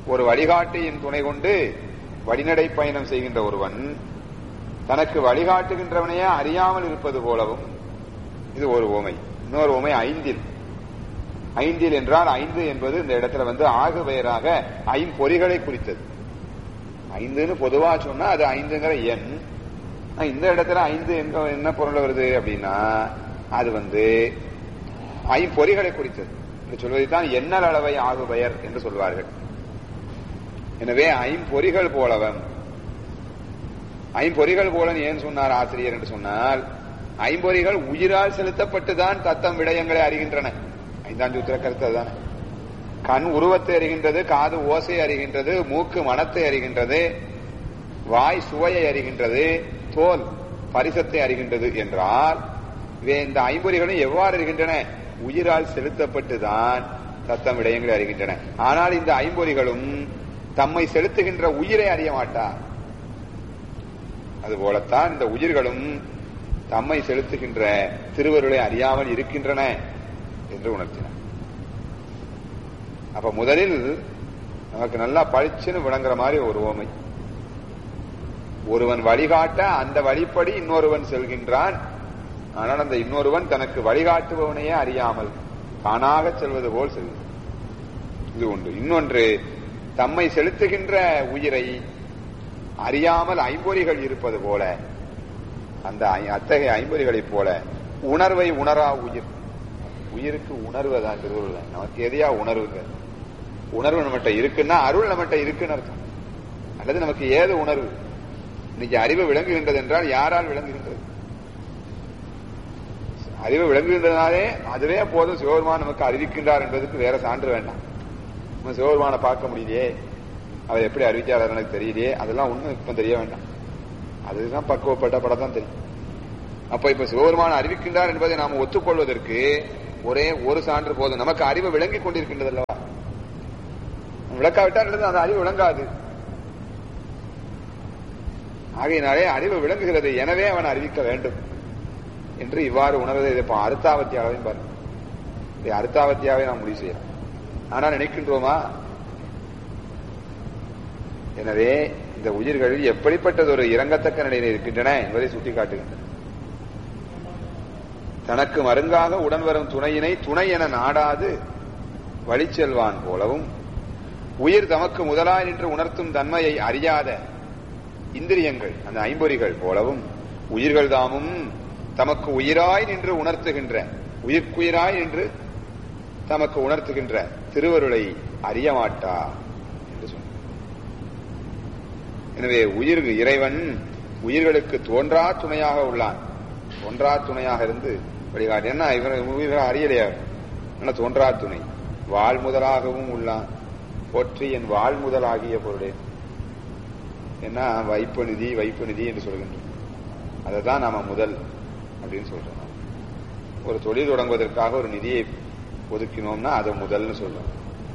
ஒரு வழிகாட்டியின் துணை கொண்டு வழிநடை பயணம் செய்கின்ற ஒருவன் தனக்கு வழிகாட்டுகின்றவனையே அறியாமல் இருப்பது போலவும் இது ஒரு ஓமை இன்னொரு ஓமை ஐந்தில் ஐந்தில் என்றால் ஐந்து என்பது இந்த இடத்துல வந்து ஆகு பெயராக ஐம்பொறிகளை குறித்தது ஐந்துன்னு பொதுவா சொன்னா அது ஐந்துங்கிற எண் ஆனா இந்த இடத்துல ஐந்து எங்க என்ன பொருள் வருது அப்படின்னா அது வந்து ஐம்பொறிகளை குறித்தது என்று சொல்வதைத்தான் எண்ணல் அளவை ஆகு பெயர் என்று சொல்வார்கள் எனவே ஐம்பொறிகள் போலவன் ஐம்பொறிகள் போலன் ஏன் சொன்னார் ஆசிரியர் என்று சொன்னால் ஐம்பொறிகள் உயிரால் செலுத்தப்பட்டுதான் தத்தம் விடயங்களை அறிகின்றன ஐந்தாம் சூத்திர கருத்து அதுதானே கண் உருவத்தை அறிகின்றது காது ஓசை அறிகின்றது மூக்கு மனத்தை அறிகின்றது வாய் சுவையை அறிகின்றது தோல் பரிசத்தை அறிகின்றது என்றால் இவை இந்த ஐம்பொறிகளும் எவ்வாறு அறிகின்றன உயிரால் செலுத்தப்பட்டுதான் தத்தம் விடயங்களை அறிகின்றன ஆனால் இந்த ஐம்பொறிகளும் தம்மை செலுத்துகின்ற உயிரை அறிய மாட்டார் அதுபோலத்தான் இந்த உயிர்களும் தம்மை செலுத்துகின்ற திருவருளை அறியாமல் இருக்கின்றன என்று உணர்த்தினார் அப்ப முதலில் நமக்கு நல்லா பளிச்சுன்னு விளங்குற மாதிரி ஒரு ஓமை ஒருவன் வழிகாட்ட அந்த வழிப்படி இன்னொருவன் செல்கின்றான் ஆனால் அந்த இன்னொருவன் தனக்கு வழிகாட்டுபவனையே அறியாமல் தானாக செல்வது போல் செல்கிறான் இது ஒன்று இன்னொன்று தம்மை செலுத்துகின்ற உயிரை அறியாமல் ஐம்பொறிகள் இருப்பது போல அந்த ஐ- அத்தகைய ஐம்பொறிகளைப் போல உணர்வை உணரா உயிர் உயிருக்கு உணர்வு தான் திருவள்ளுவர் நமக்கு எதையா உணர்வுங்க உணர்வு நம்மகிட்ட இருக்குன்னா அருள் நம்மகிட்ட இருக்குன்னு அர்த்தம் அல்லது நமக்கு ஏது உணர்வு இன்னைக்கு அறிவு விளங்குகின்றது என்றால் யாரால் விளங்குகின்றது அறிவு விளங்குகின்றனாலே அதுவே போதும் சிவபெருமான் நமக்கு அறிவிக்கின்றார் என்பதற்கு வேற சான்று வேண்டாம் நம்ம சிவபெருமானை பார்க்க முடியலையே அவர் எப்படி அறிவிச்சார் எனக்கு தெரியலையே அதெல்லாம் ஒண்ணும் இப்ப தெரிய வேண்டாம் அதுதான் பக்குவப்பட்ட படம் தான் தெரியும் அப்ப இப்ப சிவபெருமான் அறிவிக்கின்றார் என்பதை நாம் ஒத்துக்கொள்வதற்கு ஒரே ஒரு சான்று போதும் நமக்கு அறிவு விளங்கிக் கொண்டிருக்கின்றது அல்லவா விளக்காவிட்டால் அல்லது அந்த அறிவு விளங்காது ஆகையினாலே அறிவு விளங்குகிறது எனவே அவன் அறிவிக்க வேண்டும் என்று இவ்வாறு உணர்வதை இதை இப்ப அர்த்தாவத்தியாவையும் பாருங்க இதை அர்த்தாவத்தியாவை நாம் முடிவு செய்யலாம் ஆனா நினைக்கின்றோமா எனவே இந்த உயிர்கள் எப்படிப்பட்டதொரு இறங்கத்தக்க நிலையில் இருக்கின்றன என்பதை சுட்டிக்காட்டுகின்றன தனக்கு மருங்காக உடன் வரும் துணையினை துணை என நாடாது வழிச்செல்வான் போலவும் உயிர் தமக்கு முதலாய் நின்று உணர்த்தும் தன்மையை அறியாத இந்திரியங்கள் அந்த ஐம்பொறிகள் போலவும் உயிர்கள் தாமும் தமக்கு உயிராய் நின்று உணர்த்துகின்ற உயிர்க்குயிராய் நின்று தமக்கு உணர்த்துகின்ற திருவருளை அறிய மாட்டா என்று சொன்னார் எனவே உயிர் இறைவன் உயிர்களுக்கு தோன்றா துணையாக உள்ளான் தோன்றா துணையாக இருந்து வழிகாட்டு என்ன இவன் உயிர்கள் அறியலையா என்ன தோன்றா துணை வாழ் முதலாகவும் உள்ளான் போற்றி என் வாழ் முதலாகிய பொருளே என்ன வைப்பு நிதி வைப்பு நிதி என்று சொல்கின்றோம் அதை தான் நாம முதல் அப்படின்னு சொல்றோம் ஒரு தொழில் தொடங்குவதற்காக ஒரு நிதியை ஒதுக்கினோம்னா அதை முதல்னு சொல்றோம்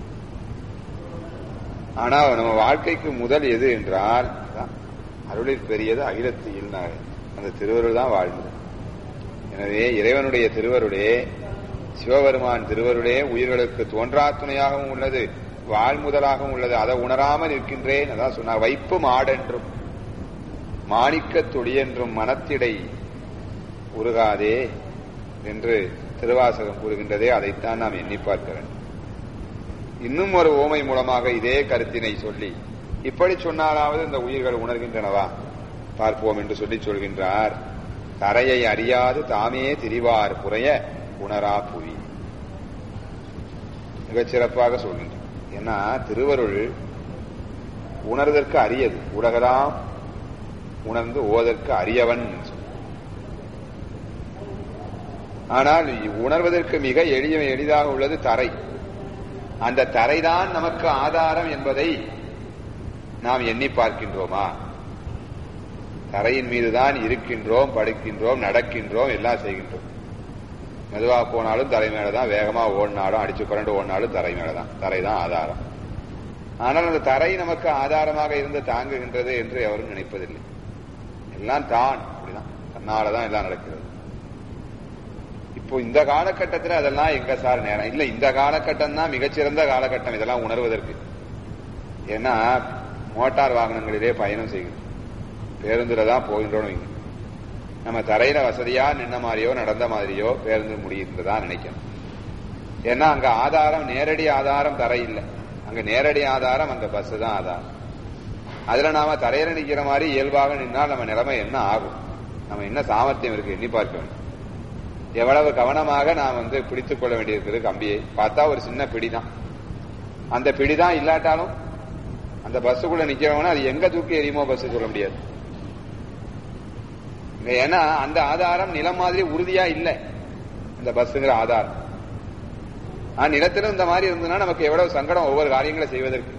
ஆனா நம்ம வாழ்க்கைக்கு முதல் எது என்றால் அதான் அருளில் பெரியது அகிலத்தில் அந்த திருவருள் தான் வாழ்ந்தது எனவே இறைவனுடைய திருவருளே சிவபெருமான் திருவருளே உயிர்களுக்கு தோன்றா துணையாகவும் உள்ளது வாழ்முதலாகவும் உள்ளது அதை உணராமல் இருக்கின்றேன் அதான் சொன்னார் வைப்பு மாடென்றும் மாணிக்க தொழியென்றும் மனத்திடை உருகாதே என்று திருவாசகம் கூறுகின்றதே அதைத்தான் நாம் எண்ணி பார்க்க வேண்டும் இன்னும் ஒரு ஓமை மூலமாக இதே கருத்தினை சொல்லி இப்படி சொன்னாலாவது இந்த உயிர்கள் உணர்கின்றனவா பார்ப்போம் என்று சொல்லி சொல்கின்றார் தரையை அறியாது தாமே திரிவார் புறைய உணரா புவி மிகச் சிறப்பாக சொல்கின்றார் ஏன்னா திருவருள் உணர்தற்கு அரியது உலகலாம் உணர்ந்து ஓதற்கு அரியவன் என்று சொல்றார். ஆனால் உணர்வதற்கு மிக எளிய எளிதாக உள்ளது தரை அந்த தரைதான் நமக்கு ஆதாரம் என்பதை நாம் எண்ணி பார்க்கின்றோமா தரையின் மீதுதான் இருக்கின்றோம் படுக்கின்றோம் நடக்கின்றோம் எல்லாம் செய்கின்றோம் மெதுவா போனாலும் தரை மேலதான் வேகமா ஓடினாலும் அடிச்சு புரண்டு ஓடினாலும் தரை மேலதான் தரை தான் ஆதாரம் ஆனால் அந்த தரை நமக்கு ஆதாரமாக இருந்து தாங்குகின்றது என்று எவரும் நினைப்பதில்லை எல்லாம் தான் அப்படிதான் தன்னாலதான் எல்லாம் நடக்கிறது இப்போ இந்த காலகட்டத்தில் அதெல்லாம் எங்க சார் நேரம் இல்ல இந்த காலகட்டம் தான் மிகச்சிறந்த காலகட்டம் இதெல்லாம் உணர்வதற்கு ஏன்னா மோட்டார் வாகனங்களிலே பயணம் செய்கிறோம் பேருந்துல தான் போகின்றோம் வைங்க. நம்ம தரையில வசதியா நின்ன மாதிரியோ நடந்த மாதிரியோ பேருந்து முடியுன்றதா நினைக்கணும் ஏன்னா அங்க ஆதாரம் நேரடி ஆதாரம் தரை இல்லை அங்க நேரடி ஆதாரம் அந்த பஸ் தான் ஆதாரம் அதுல நாம தரையில நிக்கிற மாதிரி இயல்பாக நின்னால் நம்ம நிலைமை என்ன ஆகும் நம்ம என்ன சாமர்த்தியம் இருக்கு எண்ணி பார்க்க வேண்டும் எவ்வளவு கவனமாக நாம் வந்து பிடித்துக் கொள்ள வேண்டியிருக்கிறது கம்பியை பார்த்தா ஒரு சின்ன பிடிதான் அந்த பிடிதான் இல்லாட்டாலும் அந்த பஸ்ஸுக்குள்ள நிக்கிறவன அது எங்க தூக்கி எரியுமோ பஸ் சொல்ல முடியாது இங்க ஏன்னா அந்த ஆதாரம் நிலம் மாதிரி உறுதியா இல்லை இந்த பஸ்ஸுங்கிற ஆதாரம் ஆனா நிலத்திலும் இந்த மாதிரி இருந்ததுன்னா நமக்கு எவ்வளவு சங்கடம் ஒவ்வொரு காரியங்களை செய்வதற்கு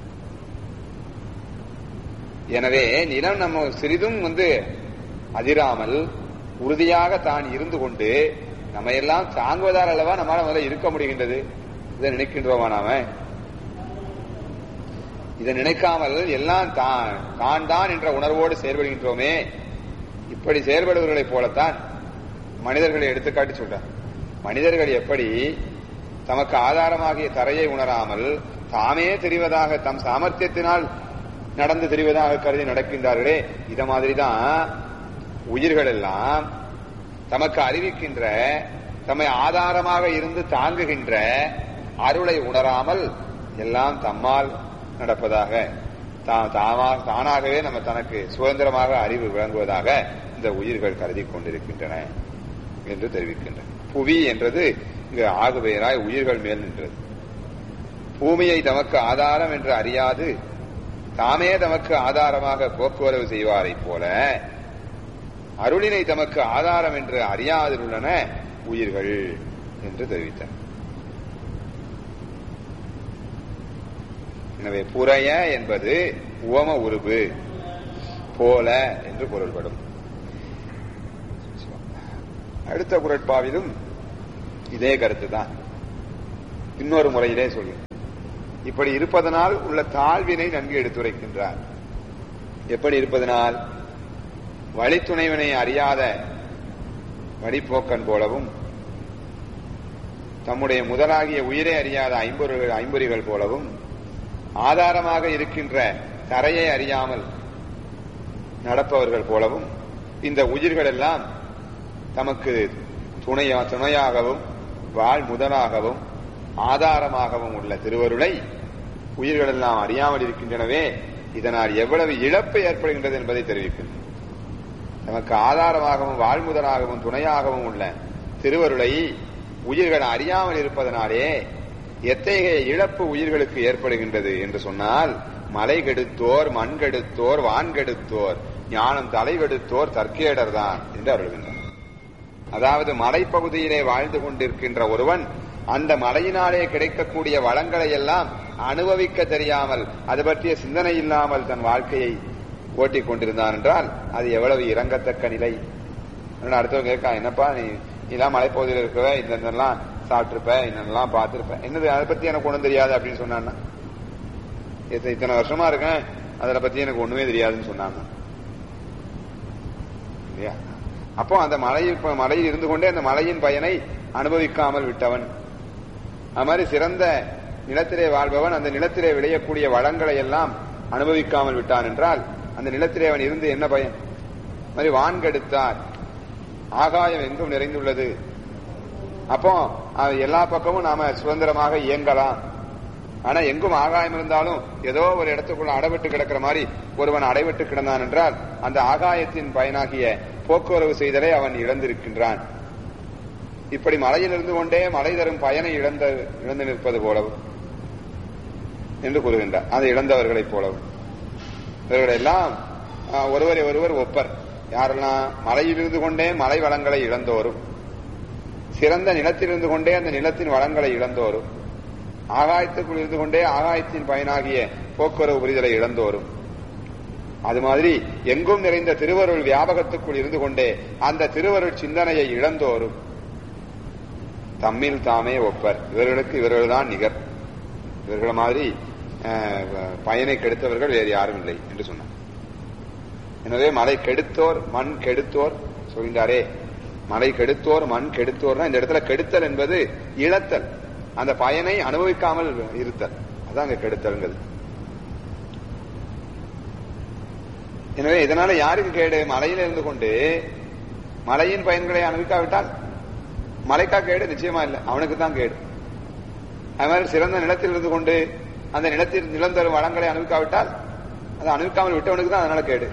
எனவே நிலம் நம்ம சிறிதும் வந்து அதிராமல் உறுதியாக தான் இருந்து கொண்டு நம்ம எல்லாம் தாங்குவதால் அல்லவா நம்மளால முதல்ல இருக்க முடிகின்றது இதை நினைக்கின்றோமா நாம இதை நினைக்காமல் எல்லாம் தான் தான் தான் என்ற உணர்வோடு செயல்படுகின்றோமே இப்படி செயல்படுவர்களைப் போலத்தான் மனிதர்களை எடுத்துக்காட்டி சொல்றார் மனிதர்கள் எப்படி தமக்கு ஆதாரமாகிய தரையை உணராமல் தாமே தெரிவதாக தம் சாமர்த்தியத்தினால் நடந்து தெரிவதாக கருதி நடக்கின்றார்களே இத மாதிரிதான் உயிர்கள் எல்லாம் தமக்கு அறிவிக்கின்ற தம்மை ஆதாரமாக இருந்து தாங்குகின்ற அருளை உணராமல் எல்லாம் தம்மால் நடப்பதாக தா- தாமா- தானாகவே நம்ம தனக்கு சுதந்திரமாக அறிவு விளங்குவதாக இந்த உயிர்கள் கருதி கொண்டிருக்கின்றன என்று தெரிவிக்கின்றன புவி என்றது இங்கு ஆகுபெயராய் உயிர்கள் மேல் நின்றது பூமியை தமக்கு ஆதாரம் என்று அறியாது தாமே தமக்கு ஆதாரமாக போக்குவரவு செய்வாரைப் போல அருளினை தமக்கு ஆதாரம் என்று அறியாதிலுள்ளன உயிர்கள் என்று தெரிவித்தார் எனவே புறைய என்பது உவம உருபு போல என்று பொருள்படும் அடுத்த குரட்பாவிலும் இதே கருத்து தான் இன்னொரு முறையிலே சொல்லு இப்படி இருப்பதனால் உள்ள தாழ்வினை நன்கு எடுத்துரைக்கின்றார் எப்படி இருப்பதனால் வழித்துணைவனை அறியாத வழிப்போக்கன் போலவும் தம்முடைய முதலாகிய உயிரை அறியாத ஐம்பொருள் ஐம்பொறிகள் போலவும் ஆதாரமாக இருக்கின்ற தரையை அறியாமல் நடப்பவர்கள் போலவும் இந்த உயிர்கள் எல்லாம் தமக்கு துணையா துணையாகவும் வாழ் முதலாகவும் ஆதாரமாகவும் உள்ள திருவருளை உயிர்கள் எல்லாம் அறியாமல் இருக்கின்றனவே இதனால் எவ்வளவு இழப்பு ஏற்படுகின்றது என்பதை தெரிவிக்கின்றன நமக்கு ஆதாரமாகவும் வாழ்முதலாகவும் துணையாகவும் உள்ள திருவருளை உயிர்கள் அறியாமல் இருப்பதனாலே எத்தகைய இழப்பு உயிர்களுக்கு ஏற்படுகின்றது என்று சொன்னால் மலை கெடுத்தோர் மண் கெடுத்தோர் வான் கெடுத்தோர் ஞானம் தலைவெடுத்தோர் தற்கேடர் தான் என்று அருள்கின்றார் அதாவது மலைப்பகுதியிலே வாழ்ந்து கொண்டிருக்கின்ற ஒருவன் அந்த மலையினாலே கிடைக்கக்கூடிய வளங்களை எல்லாம் அனுபவிக்க தெரியாமல் அது பற்றிய சிந்தனை இல்லாமல் தன் வாழ்க்கையை ஓட்டிக் கொண்டிருந்தான் என்றால் அது எவ்வளவு இறங்கத்தக்க நிலை அதனால அடுத்தவங்க கேட்கா என்னப்பா நீ நீலாம் மலைப்பகுதியில் இருக்கவே இந்த சாப்பிட்டிருப்ப இன்னெல்லாம் பார்த்திருப்ப என்னது அதை பத்தி எனக்கு ஒண்ணும் தெரியாது அப்படின்னு சொன்னான்னா இத்த- இத்தனை வருஷமா இருக்கேன் அதை பத்தி எனக்கு ஒண்ணுமே தெரியாதுன்னு சொன்னாங்க இல்லையா அப்போ அந்த மலையில் இப்ப மலையில் இருந்து கொண்டே அந்த மலையின் பயனை அனுபவிக்காமல் விட்டவன் அது மாதிரி சிறந்த நிலத்திலே வாழ்பவன் அந்த நிலத்திலே விளையக்கூடிய வளங்களை எல்லாம் அனுபவிக்காமல் விட்டான் என்றால் அந்த நிலத்திலே அவன் இருந்து என்ன பயன் அது மாதிரி வான்கெடுத்தார் ஆகாயம் எங்கும் நிறைந்துள்ளது அப்போ அது எல்லா பக்கமும் நாம சுதந்திரமாக இயங்கலாம் ஆனா எங்கும் ஆகாயம் இருந்தாலும் ஏதோ ஒரு இடத்துக்குள்ள அடைபட்டு கிடக்கிற மாதிரி ஒருவன் அடைபட்டு கிடந்தான் என்றால் அந்த ஆகாயத்தின் பயனாகிய போக்குவரவு செய்தலை அவன் இழந்திருக்கின்றான் இப்படி மலையில் இருந்து கொண்டே மலை தரும் பயனை இழந்த இழந்து நிற்பது போலவும் என்று கூறுகின்றார் அதை இழந்தவர்களைப் போலவும் இவர்களெல்லாம் ஆஹ், ஒருவரை ஒருவர் ஒப்பர் யாரெல்லாம் மலையில் இருந்து கொண்டே மலை வளங்களை இழந்தோரும் சிறந்த நிலத்தில் இருந்து கொண்டே அந்த நிலத்தின் வளங்களை இழந்தோரும் ஆகாயத்துக்குள் இருந்து கொண்டே ஆகாயத்தின் பயனாகிய போக்குவரவு புரிதலை இழந்தோரும் அது மாதிரி எங்கும் நிறைந்த திருவருள் வியாபகத்துக்குள் இருந்து கொண்டே அந்த திருவருள் சிந்தனையை இழந்தோரும் தம்மில் தாமே ஒப்பர் இவர்களுக்கு இவர்கள்தான் நிகர் இவர்கள் மாதிரி அஹ், பயனை கெடுத்தவர்கள் வேறு யாரும் இல்லை என்று சொன்னார் எனவே மலை கெடுத்தோர் மண் கெடுத்தோர் சொல்கின்றாரே மலை கெடுத்தோர் மண் கெடுத்தோர்னா இந்த இடத்துல கெடுத்தல் என்பது இழத்தல் அந்த பயனை அனுபவிக்காமல் இருத்தல் அதான் அங்க கெடுத்தல்ங்கிறது எனவே இதனால யாருக்கு கேடு மலையில இருந்து கொண்டு மலையின் பயன்களை அனுபவிக்காவிட்டால் மலைக்கா கேடு நிச்சயமா இல்லை அவனுக்கு தான் கேடு அது மாதிரி சிறந்த நிலத்தில் இருந்து கொண்டு அந்த நிலத்தில் நிலம் தரும் வளங்களை அனுபவிக்காவிட்டால் அதை அனுபவிக்காமல் விட்டவனுக்கு தான் அதனால கேடு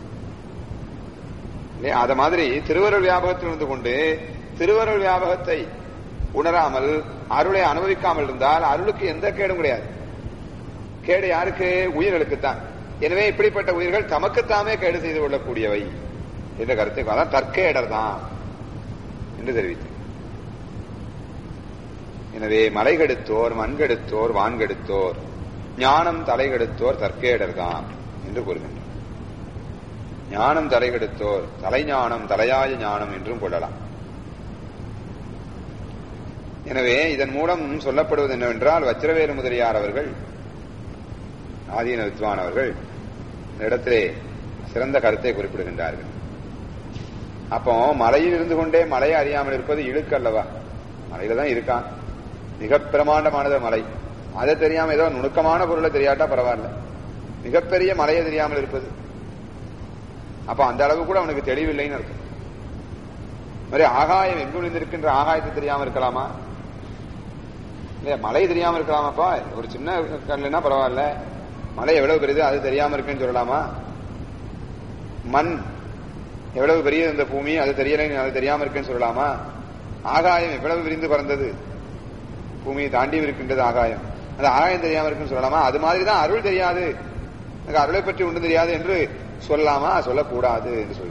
இல்லையா அத மாதிரி திருவருள் வியாபகத்தில் இருந்து கொண்டு திருவருள் வியாபகத்தை உணராமல் அருளை அனுபவிக்காமல் இருந்தால் அருளுக்கு எந்த கேடும் கிடையாது கேடு யாருக்கு உயிர்களுக்குத்தான் எனவே இப்படிப்பட்ட உயிர்கள் தமக்குத்தாமே கேடு செய்து கொள்ளக்கூடியவை என்ற கருத்தை அதான் தற்கேடர் தான் என்று தெரிவித்து எனவே மலைகெடுத்தோர் மண்கெடுத்தோர் வான்கெடுத்தோர் ஞானம் தலைகெடுத்தோர் தற்கேடர் தான் என்று கூறுகின்றனர் ஞானம் தலைகெடுத்தோர் தலைஞானம் தலையாய ஞானம் என்றும் கொள்ளலாம் எனவே இதன் மூலம் சொல்லப்படுவது என்னவென்றால் வச்சிரவேலு முதலியார் அவர்கள் ஆதீன வித்வான் அவர்கள் இந்த இடத்திலே சிறந்த கருத்தை குறிப்பிடுகின்றார்கள் அப்போ மலையில் இருந்து கொண்டே மலையை அறியாமல் இருப்பது இழுக்கு அல்லவா மலையில தான் இருக்கான் மிக பிரமாண்டமானது மலை அதை தெரியாம ஏதோ நுணுக்கமான பொருளை தெரியாட்டா பரவாயில்ல மிகப்பெரிய மலையை தெரியாமல் இருப்பது அப்ப அந்த அளவு கூட அவனுக்கு தெளிவில்லைன்னு அர்த்தம் மாதிரி ஆகாயம் எங்கு விழுந்திருக்கின்ற ஆகாயத்தை தெரியாம இருக்கலாமா இல்லையா மலை தெரியாம இருக்கலாமாப்பா ஒரு சின்ன கல்லுன்னா பரவாயில்ல மலை எவ்வளவு பெரியது அது தெரியாம இருக்குன்னு சொல்லலாமா மண் எவ்வளவு பெரிய இந்த பூமி அது தெரியல அது தெரியாம இருக்குன்னு சொல்லலாமா ஆகாயம் எவ்வளவு விரிந்து பறந்தது பூமியை தாண்டி இருக்கின்றது ஆகாயம் அந்த ஆகாயம் தெரியாம இருக்குன்னு சொல்லலாமா அது மாதிரிதான் அருள் தெரியாது எனக்கு அருளை பற்றி ஒன்றும் தெரியாது என்று சொல்லலாமா சொல்லக்கூடாது என்று சொல்லி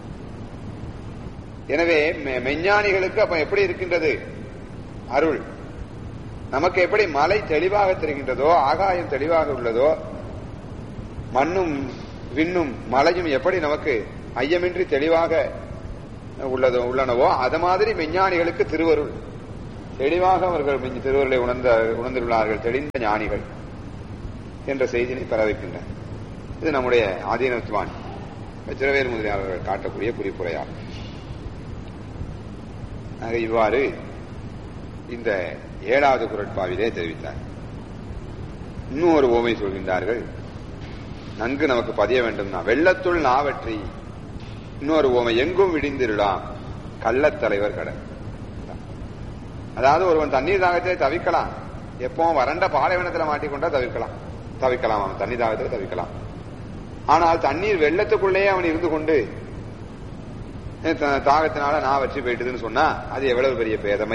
எனவே மெ- மெஞ்ஞானிகளுக்கு அப்ப எப்படி இருக்கின்றது அருள் நமக்கு எப்படி மலை தெளிவாக தெரிகின்றதோ ஆகாயம் தெளிவாக உள்ளதோ மண்ணும் விண்ணும் மலையும் எப்படி நமக்கு ஐயமின்றி தெளிவாக உள்ளதோ உள்ளனவோ அது மாதிரி மெஞ்ஞானிகளுக்கு திருவருள் தெளிவாக அவர்கள் மெஞ் திருவருளை உணர்ந்த உணர்ந்துள்ளார்கள் தெளிந்த ஞானிகள் என்ற செய்தியை பெற வைக்கின்றனர் இது நம்முடைய ஆதீனத்துவான் வச்சிரவேல் முதலியாளர்கள் காட்டக்கூடிய குறிப்புரையாகும் ஆக இவ்வாறு இந்த ஏழாவது குரட்பாவிலே தெரிவித்தார் இன்னும் ஒரு ஓமை சொல்கின்றார்கள் நன்கு நமக்கு பதிய வேண்டும்னா வெள்ளத்துள் நாவற்றி இன்னொரு ஓமை எங்கும் விடிந்திருளாம் கள்ளத்தலைவர் கடன் அதாவது ஒருவன் தண்ணீர் தாகத்திலே தவிக்கலாம் எப்பவும் வறண்ட பாலைவனத்துல மாட்டிக்கொண்டா தவிர்க்கலாம் தவிக்கலாம் அவன் தண்ணீர் தாகத்திலே தவிக்கலாம் ஆனால் தண்ணீர் வெள்ளத்துக்குள்ளேயே அவன் இருந்து கொண்டு அஹ் த- தாகத்தினால நான் வச்சு போயிட்டுதுன்னு சொன்னா அது எவ்வளவு பெரிய பேதமை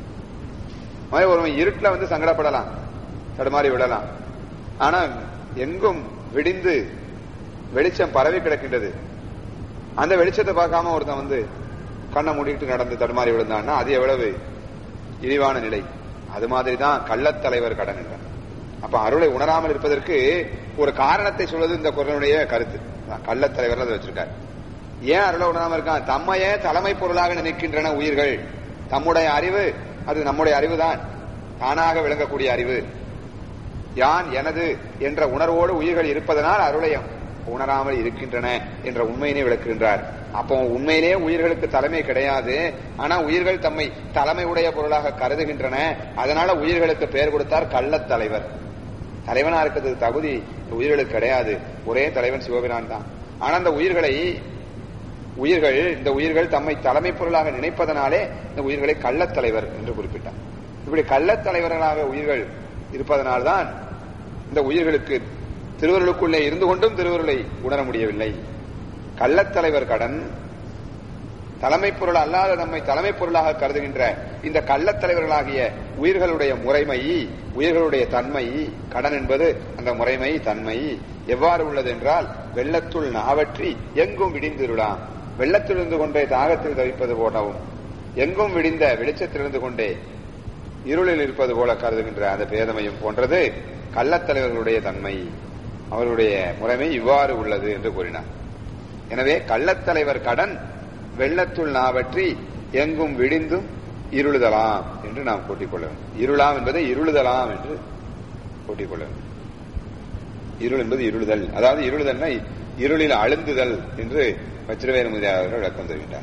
மாதிரி ஒருவன் இருட்டுல வந்து சங்கடப்படலாம் தடுமாறி விடலாம் ஆனா எங்கும் விடிந்து வெளிச்சம் பரவி கிடக்கின்றது அந்த வெளிச்சத்தை பார்க்காம ஒருத்தன் வந்து கண்ணை மூடிட்டு நடந்து தடுமாறி விழுந்தான்னா அது எவ்வளவு இழிவான நிலை அது மாதிரி தான் கள்ளத்தலைவர் கடன் என்றார் அப்ப அருளை உணராமல் இருப்பதற்கு ஒரு காரணத்தை சொல்வது இந்த குரலுடைய கருத்து அதான் கள்ளத்தலைவர் அதை வச்சிருக்காரு ஏன் அருளை உணராமல் இருக்கான் தம்மையே தலைமை பொருளாக நினைக்கின்றன உயிர்கள் தம்முடைய அறிவு அது நம்முடைய அறிவுதான் தானாக விளங்கக்கூடிய அறிவு யான் எனது என்ற உணர்வோடு உயிர்கள் இருப்பதனால் அருளையம் உணராமல் இருக்கின்றன என்ற உண்மையினை விளக்குகின்றார் அப்போ உண்மையிலே உயிர்களுக்கு தலைமை கிடையாது ஆனா உயிர்கள் தம்மை தலைமை உடைய பொருளாக கருதுகின்றன அதனால உயிர்களுக்கு பெயர் கொடுத்தார் கள்ளத் தலைவர் தலைவனா இருக்கிறதுக்கு தகுதி இந்த உயிர்களுக்கு கிடையாது ஒரே தலைவன் சிவபிரான் தான் ஆனா அந்த உயிர்களை உயிர்கள் இந்த உயிர்கள் தம்மை தலைமை பொருளாக நினைப்பதனாலே இந்த உயிர்களை கள்ளத் தலைவர் என்று குறிப்பிட்டார் இப்படி கள்ளத் தலைவர்களாக உயிர்கள் இருப்பதனால்தான் இந்த உயிர்களுக்கு திருவருளுக்குள்ளே இருந்து கொண்டும் திருவருளை உணர முடியவில்லை கள்ளத்தலைவர் கடன் தலைமை பொருள் அல்லாத நம்மை தலைமை பொருளாக கருதுகின்ற இந்த கள்ளத்தலைவர்களாகிய உயிர்களுடைய முறைமை உயிர்களுடைய தன்மை கடன் என்பது அந்த முறைமை தன்மை எவ்வாறு உள்ளது என்றால் வெள்ளத்துள் நாவற்றி எங்கும் விடிந்திருளாம் வெள்ளத்திலிருந்து கொண்டே தாகத்தில் தவிப்பது போலவும் எங்கும் விடிந்த வெளிச்சத்திலிருந்து கொண்டே இருளில் இருப்பது போல கருதுகின்ற அந்த பேதமையும் போன்றது கள்ளத்தலைவர்களுடைய தன்மை அவருடைய முறைமை இவ்வாறு உள்ளது என்று கூறினார் எனவே கள்ளத்தலைவர் கடன் வெள்ளத்துள் நாவற்றி எங்கும் விடிந்தும் இருளுதலாம் என்று நாம் கூட்டிக் கொள்ள வேண்டும் இருளாம் என்பதை இருளுதலாம் என்று கூட்டிக் கொள்ள வேண்டும் இருள் என்பது இருளுதல் அதாவது இருளுதல்னா இருளில் அழுந்துதல் என்று வச்சிரவேல முதலியார் அவர்கள் விளக்கம் தருகின்றார்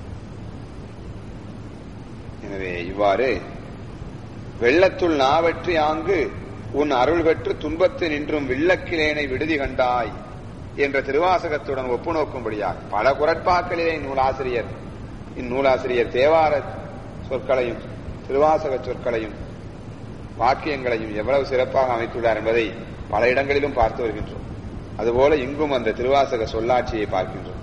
எனவே இவ்வாறு வெள்ளத்துள் நாவற்றி ஆங்கு உன் அருள் பெற்று துன்பத்து நின்றும் வில்லக்கிலேனை விடுதி கண்டாய் என்ற திருவாசகத்துடன் ஒப்பு நோக்கும்படியாக பல குரட்பாக்களிலே இந்நூலாசிரியர் இந்நூலாசிரியர் தேவார சொற்களையும் திருவாசக சொற்களையும் வாக்கியங்களையும் எவ்வளவு சிறப்பாக அமைத்துள்ளார் என்பதை பல இடங்களிலும் பார்த்து வருகின்றோம் அதுபோல இங்கும் அந்த திருவாசக சொல்லாட்சியை பார்க்கின்றோம்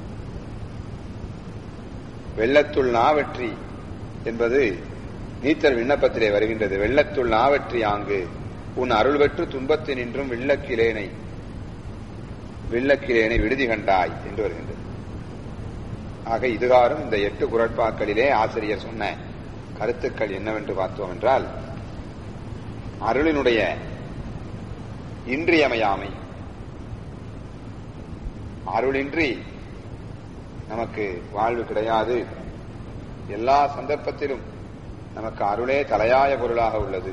வெள்ளத்துள் நாவற்றி என்பது நீத்தர் விண்ணப்பத்திலே வருகின்றது வெள்ளத்துள் நாவற்றி ஆங்கு உன் அருள் பெற்று துன்பத்தினின்றும் வில்லக்கிலேனை வில்லக்கிலேனை விடுதி கண்டாய் என்று வருகின்றது ஆக இதுகாரும் இந்த எட்டு குரட்பாக்களிலே ஆசிரியர் சொன்ன கருத்துக்கள் என்னவென்று பார்த்தோம் என்றால் அருளினுடைய இன்றியமையாமை அருளின்றி நமக்கு வாழ்வு கிடையாது எல்லா சந்தர்ப்பத்திலும் நமக்கு அருளே தலையாய பொருளாக உள்ளது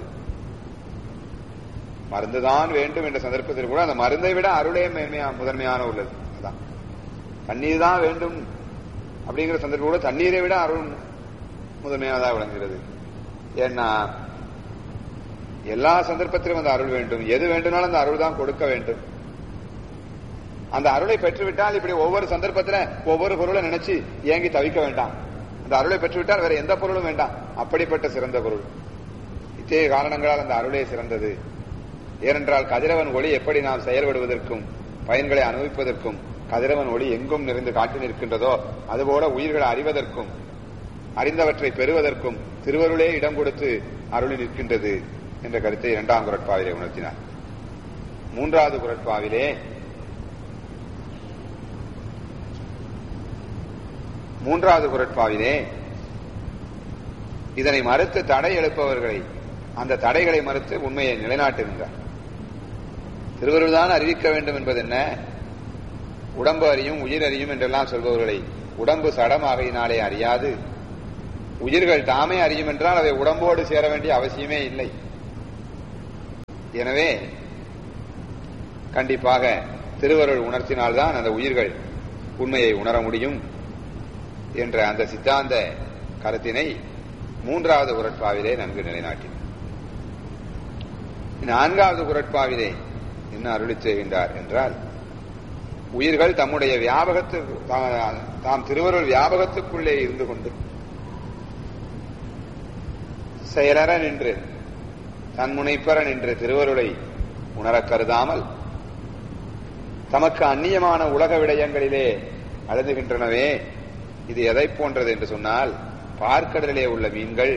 மருந்துதான் வேண்டும் என்ற சந்தர்ப்பத்தில் கூட அந்த மருந்தை விட அருளே மேன்மையா முதன்மையான உள்ளது அதான் தண்ணீர் தான் வேண்டும் அப்படிங்கிற சந்தர்ப்பம் கூட தண்ணீரை விட அருள் முதன்மையானதாக விளங்குகிறது ஏன்னா எல்லா சந்தர்ப்பத்திலும் அந்த அருள் வேண்டும் எது வேண்டும்னாலும் அந்த அருள் தான் கொடுக்க வேண்டும் அந்த அருளை பெற்றுவிட்டால் இப்படி ஒவ்வொரு சந்தர்ப்பத்துல ஒவ்வொரு பொருளை நினைச்சு ஏங்கி தவிக்க வேண்டாம் அந்த அருளை பெற்றுவிட்டால் வேற எந்த பொருளும் வேண்டாம் அப்படிப்பட்ட சிறந்த பொருள் இத்தகைய காரணங்களால் அந்த அருளே சிறந்தது ஏனென்றால் கதிரவன் ஒளி எப்படி நாம் செயல்படுவதற்கும் பயன்களை அனுபவிப்பதற்கும் கதிரவன் ஒளி எங்கும் நிறைந்து காட்டி நிற்கின்றதோ அதுபோல உயிர்களை அறிவதற்கும் அறிந்தவற்றை பெறுவதற்கும் திருவருளே இடம் கொடுத்து அருளி நிற்கின்றது என்ற கருத்தை இரண்டாம் குரட்பாவிலே உணர்த்தினார் மூன்றாவது குரட்பாவிலே மூன்றாவது குரட்பாவிலே இதனை மறுத்து தடை எழுப்பவர்களை அந்த தடைகளை மறுத்து உண்மையை நிலைநாட்டுகின்றார் திருவருள் தான் அறிவிக்க வேண்டும் என்பது என்ன உடம்பு அறியும் உயிர் அறியும் என்றெல்லாம் சொல்பவர்களை உடம்பு சடமாகையினாலே அறியாது உயிர்கள் தாமே அறியும் என்றால் அவை உடம்போடு சேர வேண்டிய அவசியமே இல்லை எனவே கண்டிப்பாக திருவருள் உணர்த்தினால்தான் அந்த உயிர்கள் உண்மையை உணர முடியும் என்ற அந்த சித்தாந்த கருத்தினை மூன்றாவது குரட்பாவிலே நன்கு நிலைநாட்டினார் நான்காவது குரட்பாவிலே என்ன அருளி செய்கின்றார் என்றால் உயிர்கள் தம்முடைய வியாபகத்து தாம் திருவருள் வியாபகத்துக்குள்ளே இருந்து கொண்டு செயலற நின்று தன் முனைப்பற நின்று திருவருளை உணரக் கருதாமல் தமக்கு அந்நியமான உலக விடயங்களிலே அழுதுகின்றனவே இது எதை போன்றது என்று சொன்னால் பார்க்கடலிலே உள்ள மீன்கள்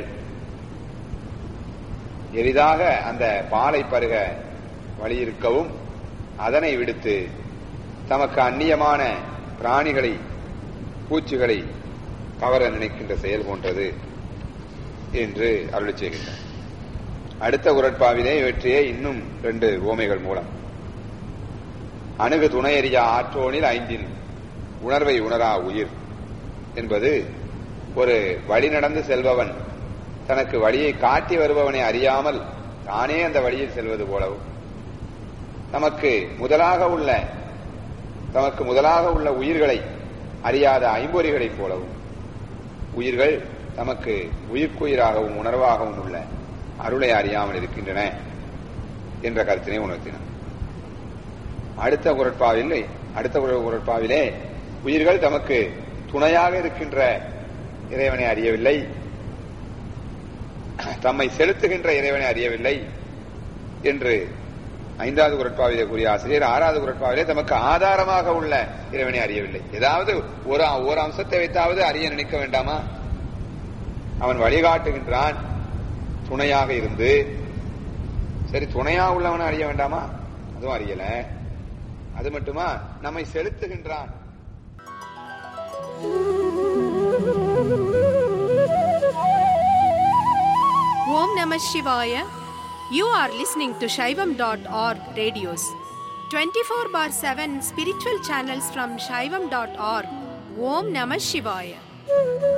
எளிதாக அந்த பாலை பருக வழியிருக்கவும் அதனை விடுத்து தமக்கு அந்நியமான பிராணிகளை பூச்சிகளை கவர நினைக்கின்ற செயல் போன்றது என்று அருளி செய்கின்றார் அடுத்த குரட்பாவிலே இவற்றையே இன்னும் ரெண்டு ஓமைகள் மூலம் அணுகு துணையறியா ஆற்றோனில் ஐந்தின் உணர்வை உணரா உயிர் என்பது ஒரு வழி நடந்து செல்பவன் தனக்கு வழியை காட்டி வருபவனை அறியாமல் தானே அந்த வழியில் செல்வது போலவும் நமக்கு முதலாக உள்ள தமக்கு முதலாக உள்ள உயிர்களை அறியாத ஐம்பொறிகளைப் போலவும் உயிர்கள் தமக்கு உயிர்க்குயிராகவும் உணர்வாகவும் உள்ள அருளை அறியாமல் இருக்கின்றன என்ற கருத்தினை உணர்த்தினார் அடுத்த குரட்பாவில் அடுத்த குரட்பாவிலே உயிர்கள் தமக்கு துணையாக இருக்கின்ற இறைவனை அறியவில்லை தம்மை செலுத்துகின்ற இறைவனை அறியவில்லை என்று ஐந்தாவது குரட்பாவிலே கூறிய ஆசிரியர் ஆறாவது குரட்பாவிலே தமக்கு ஆதாரமாக உள்ள இறைவனை அறியவில்லை ஏதாவது ஒரு ஒரு அம்சத்தை வைத்தாவது அறிய நினைக்க வேண்டாமா அவன் வழிகாட்டுகின்றான் துணையாக இருந்து சரி துணையாக உள்ளவனை அறிய வேண்டாமா அதுவும் அறியல அது மட்டுமா நம்மை செலுத்துகின்றான் Om Namah Shivaya. You are listening to Shaivam.org radios. 24 bar 7 spiritual channels from Shaivam.org. Om Namah Shivaya.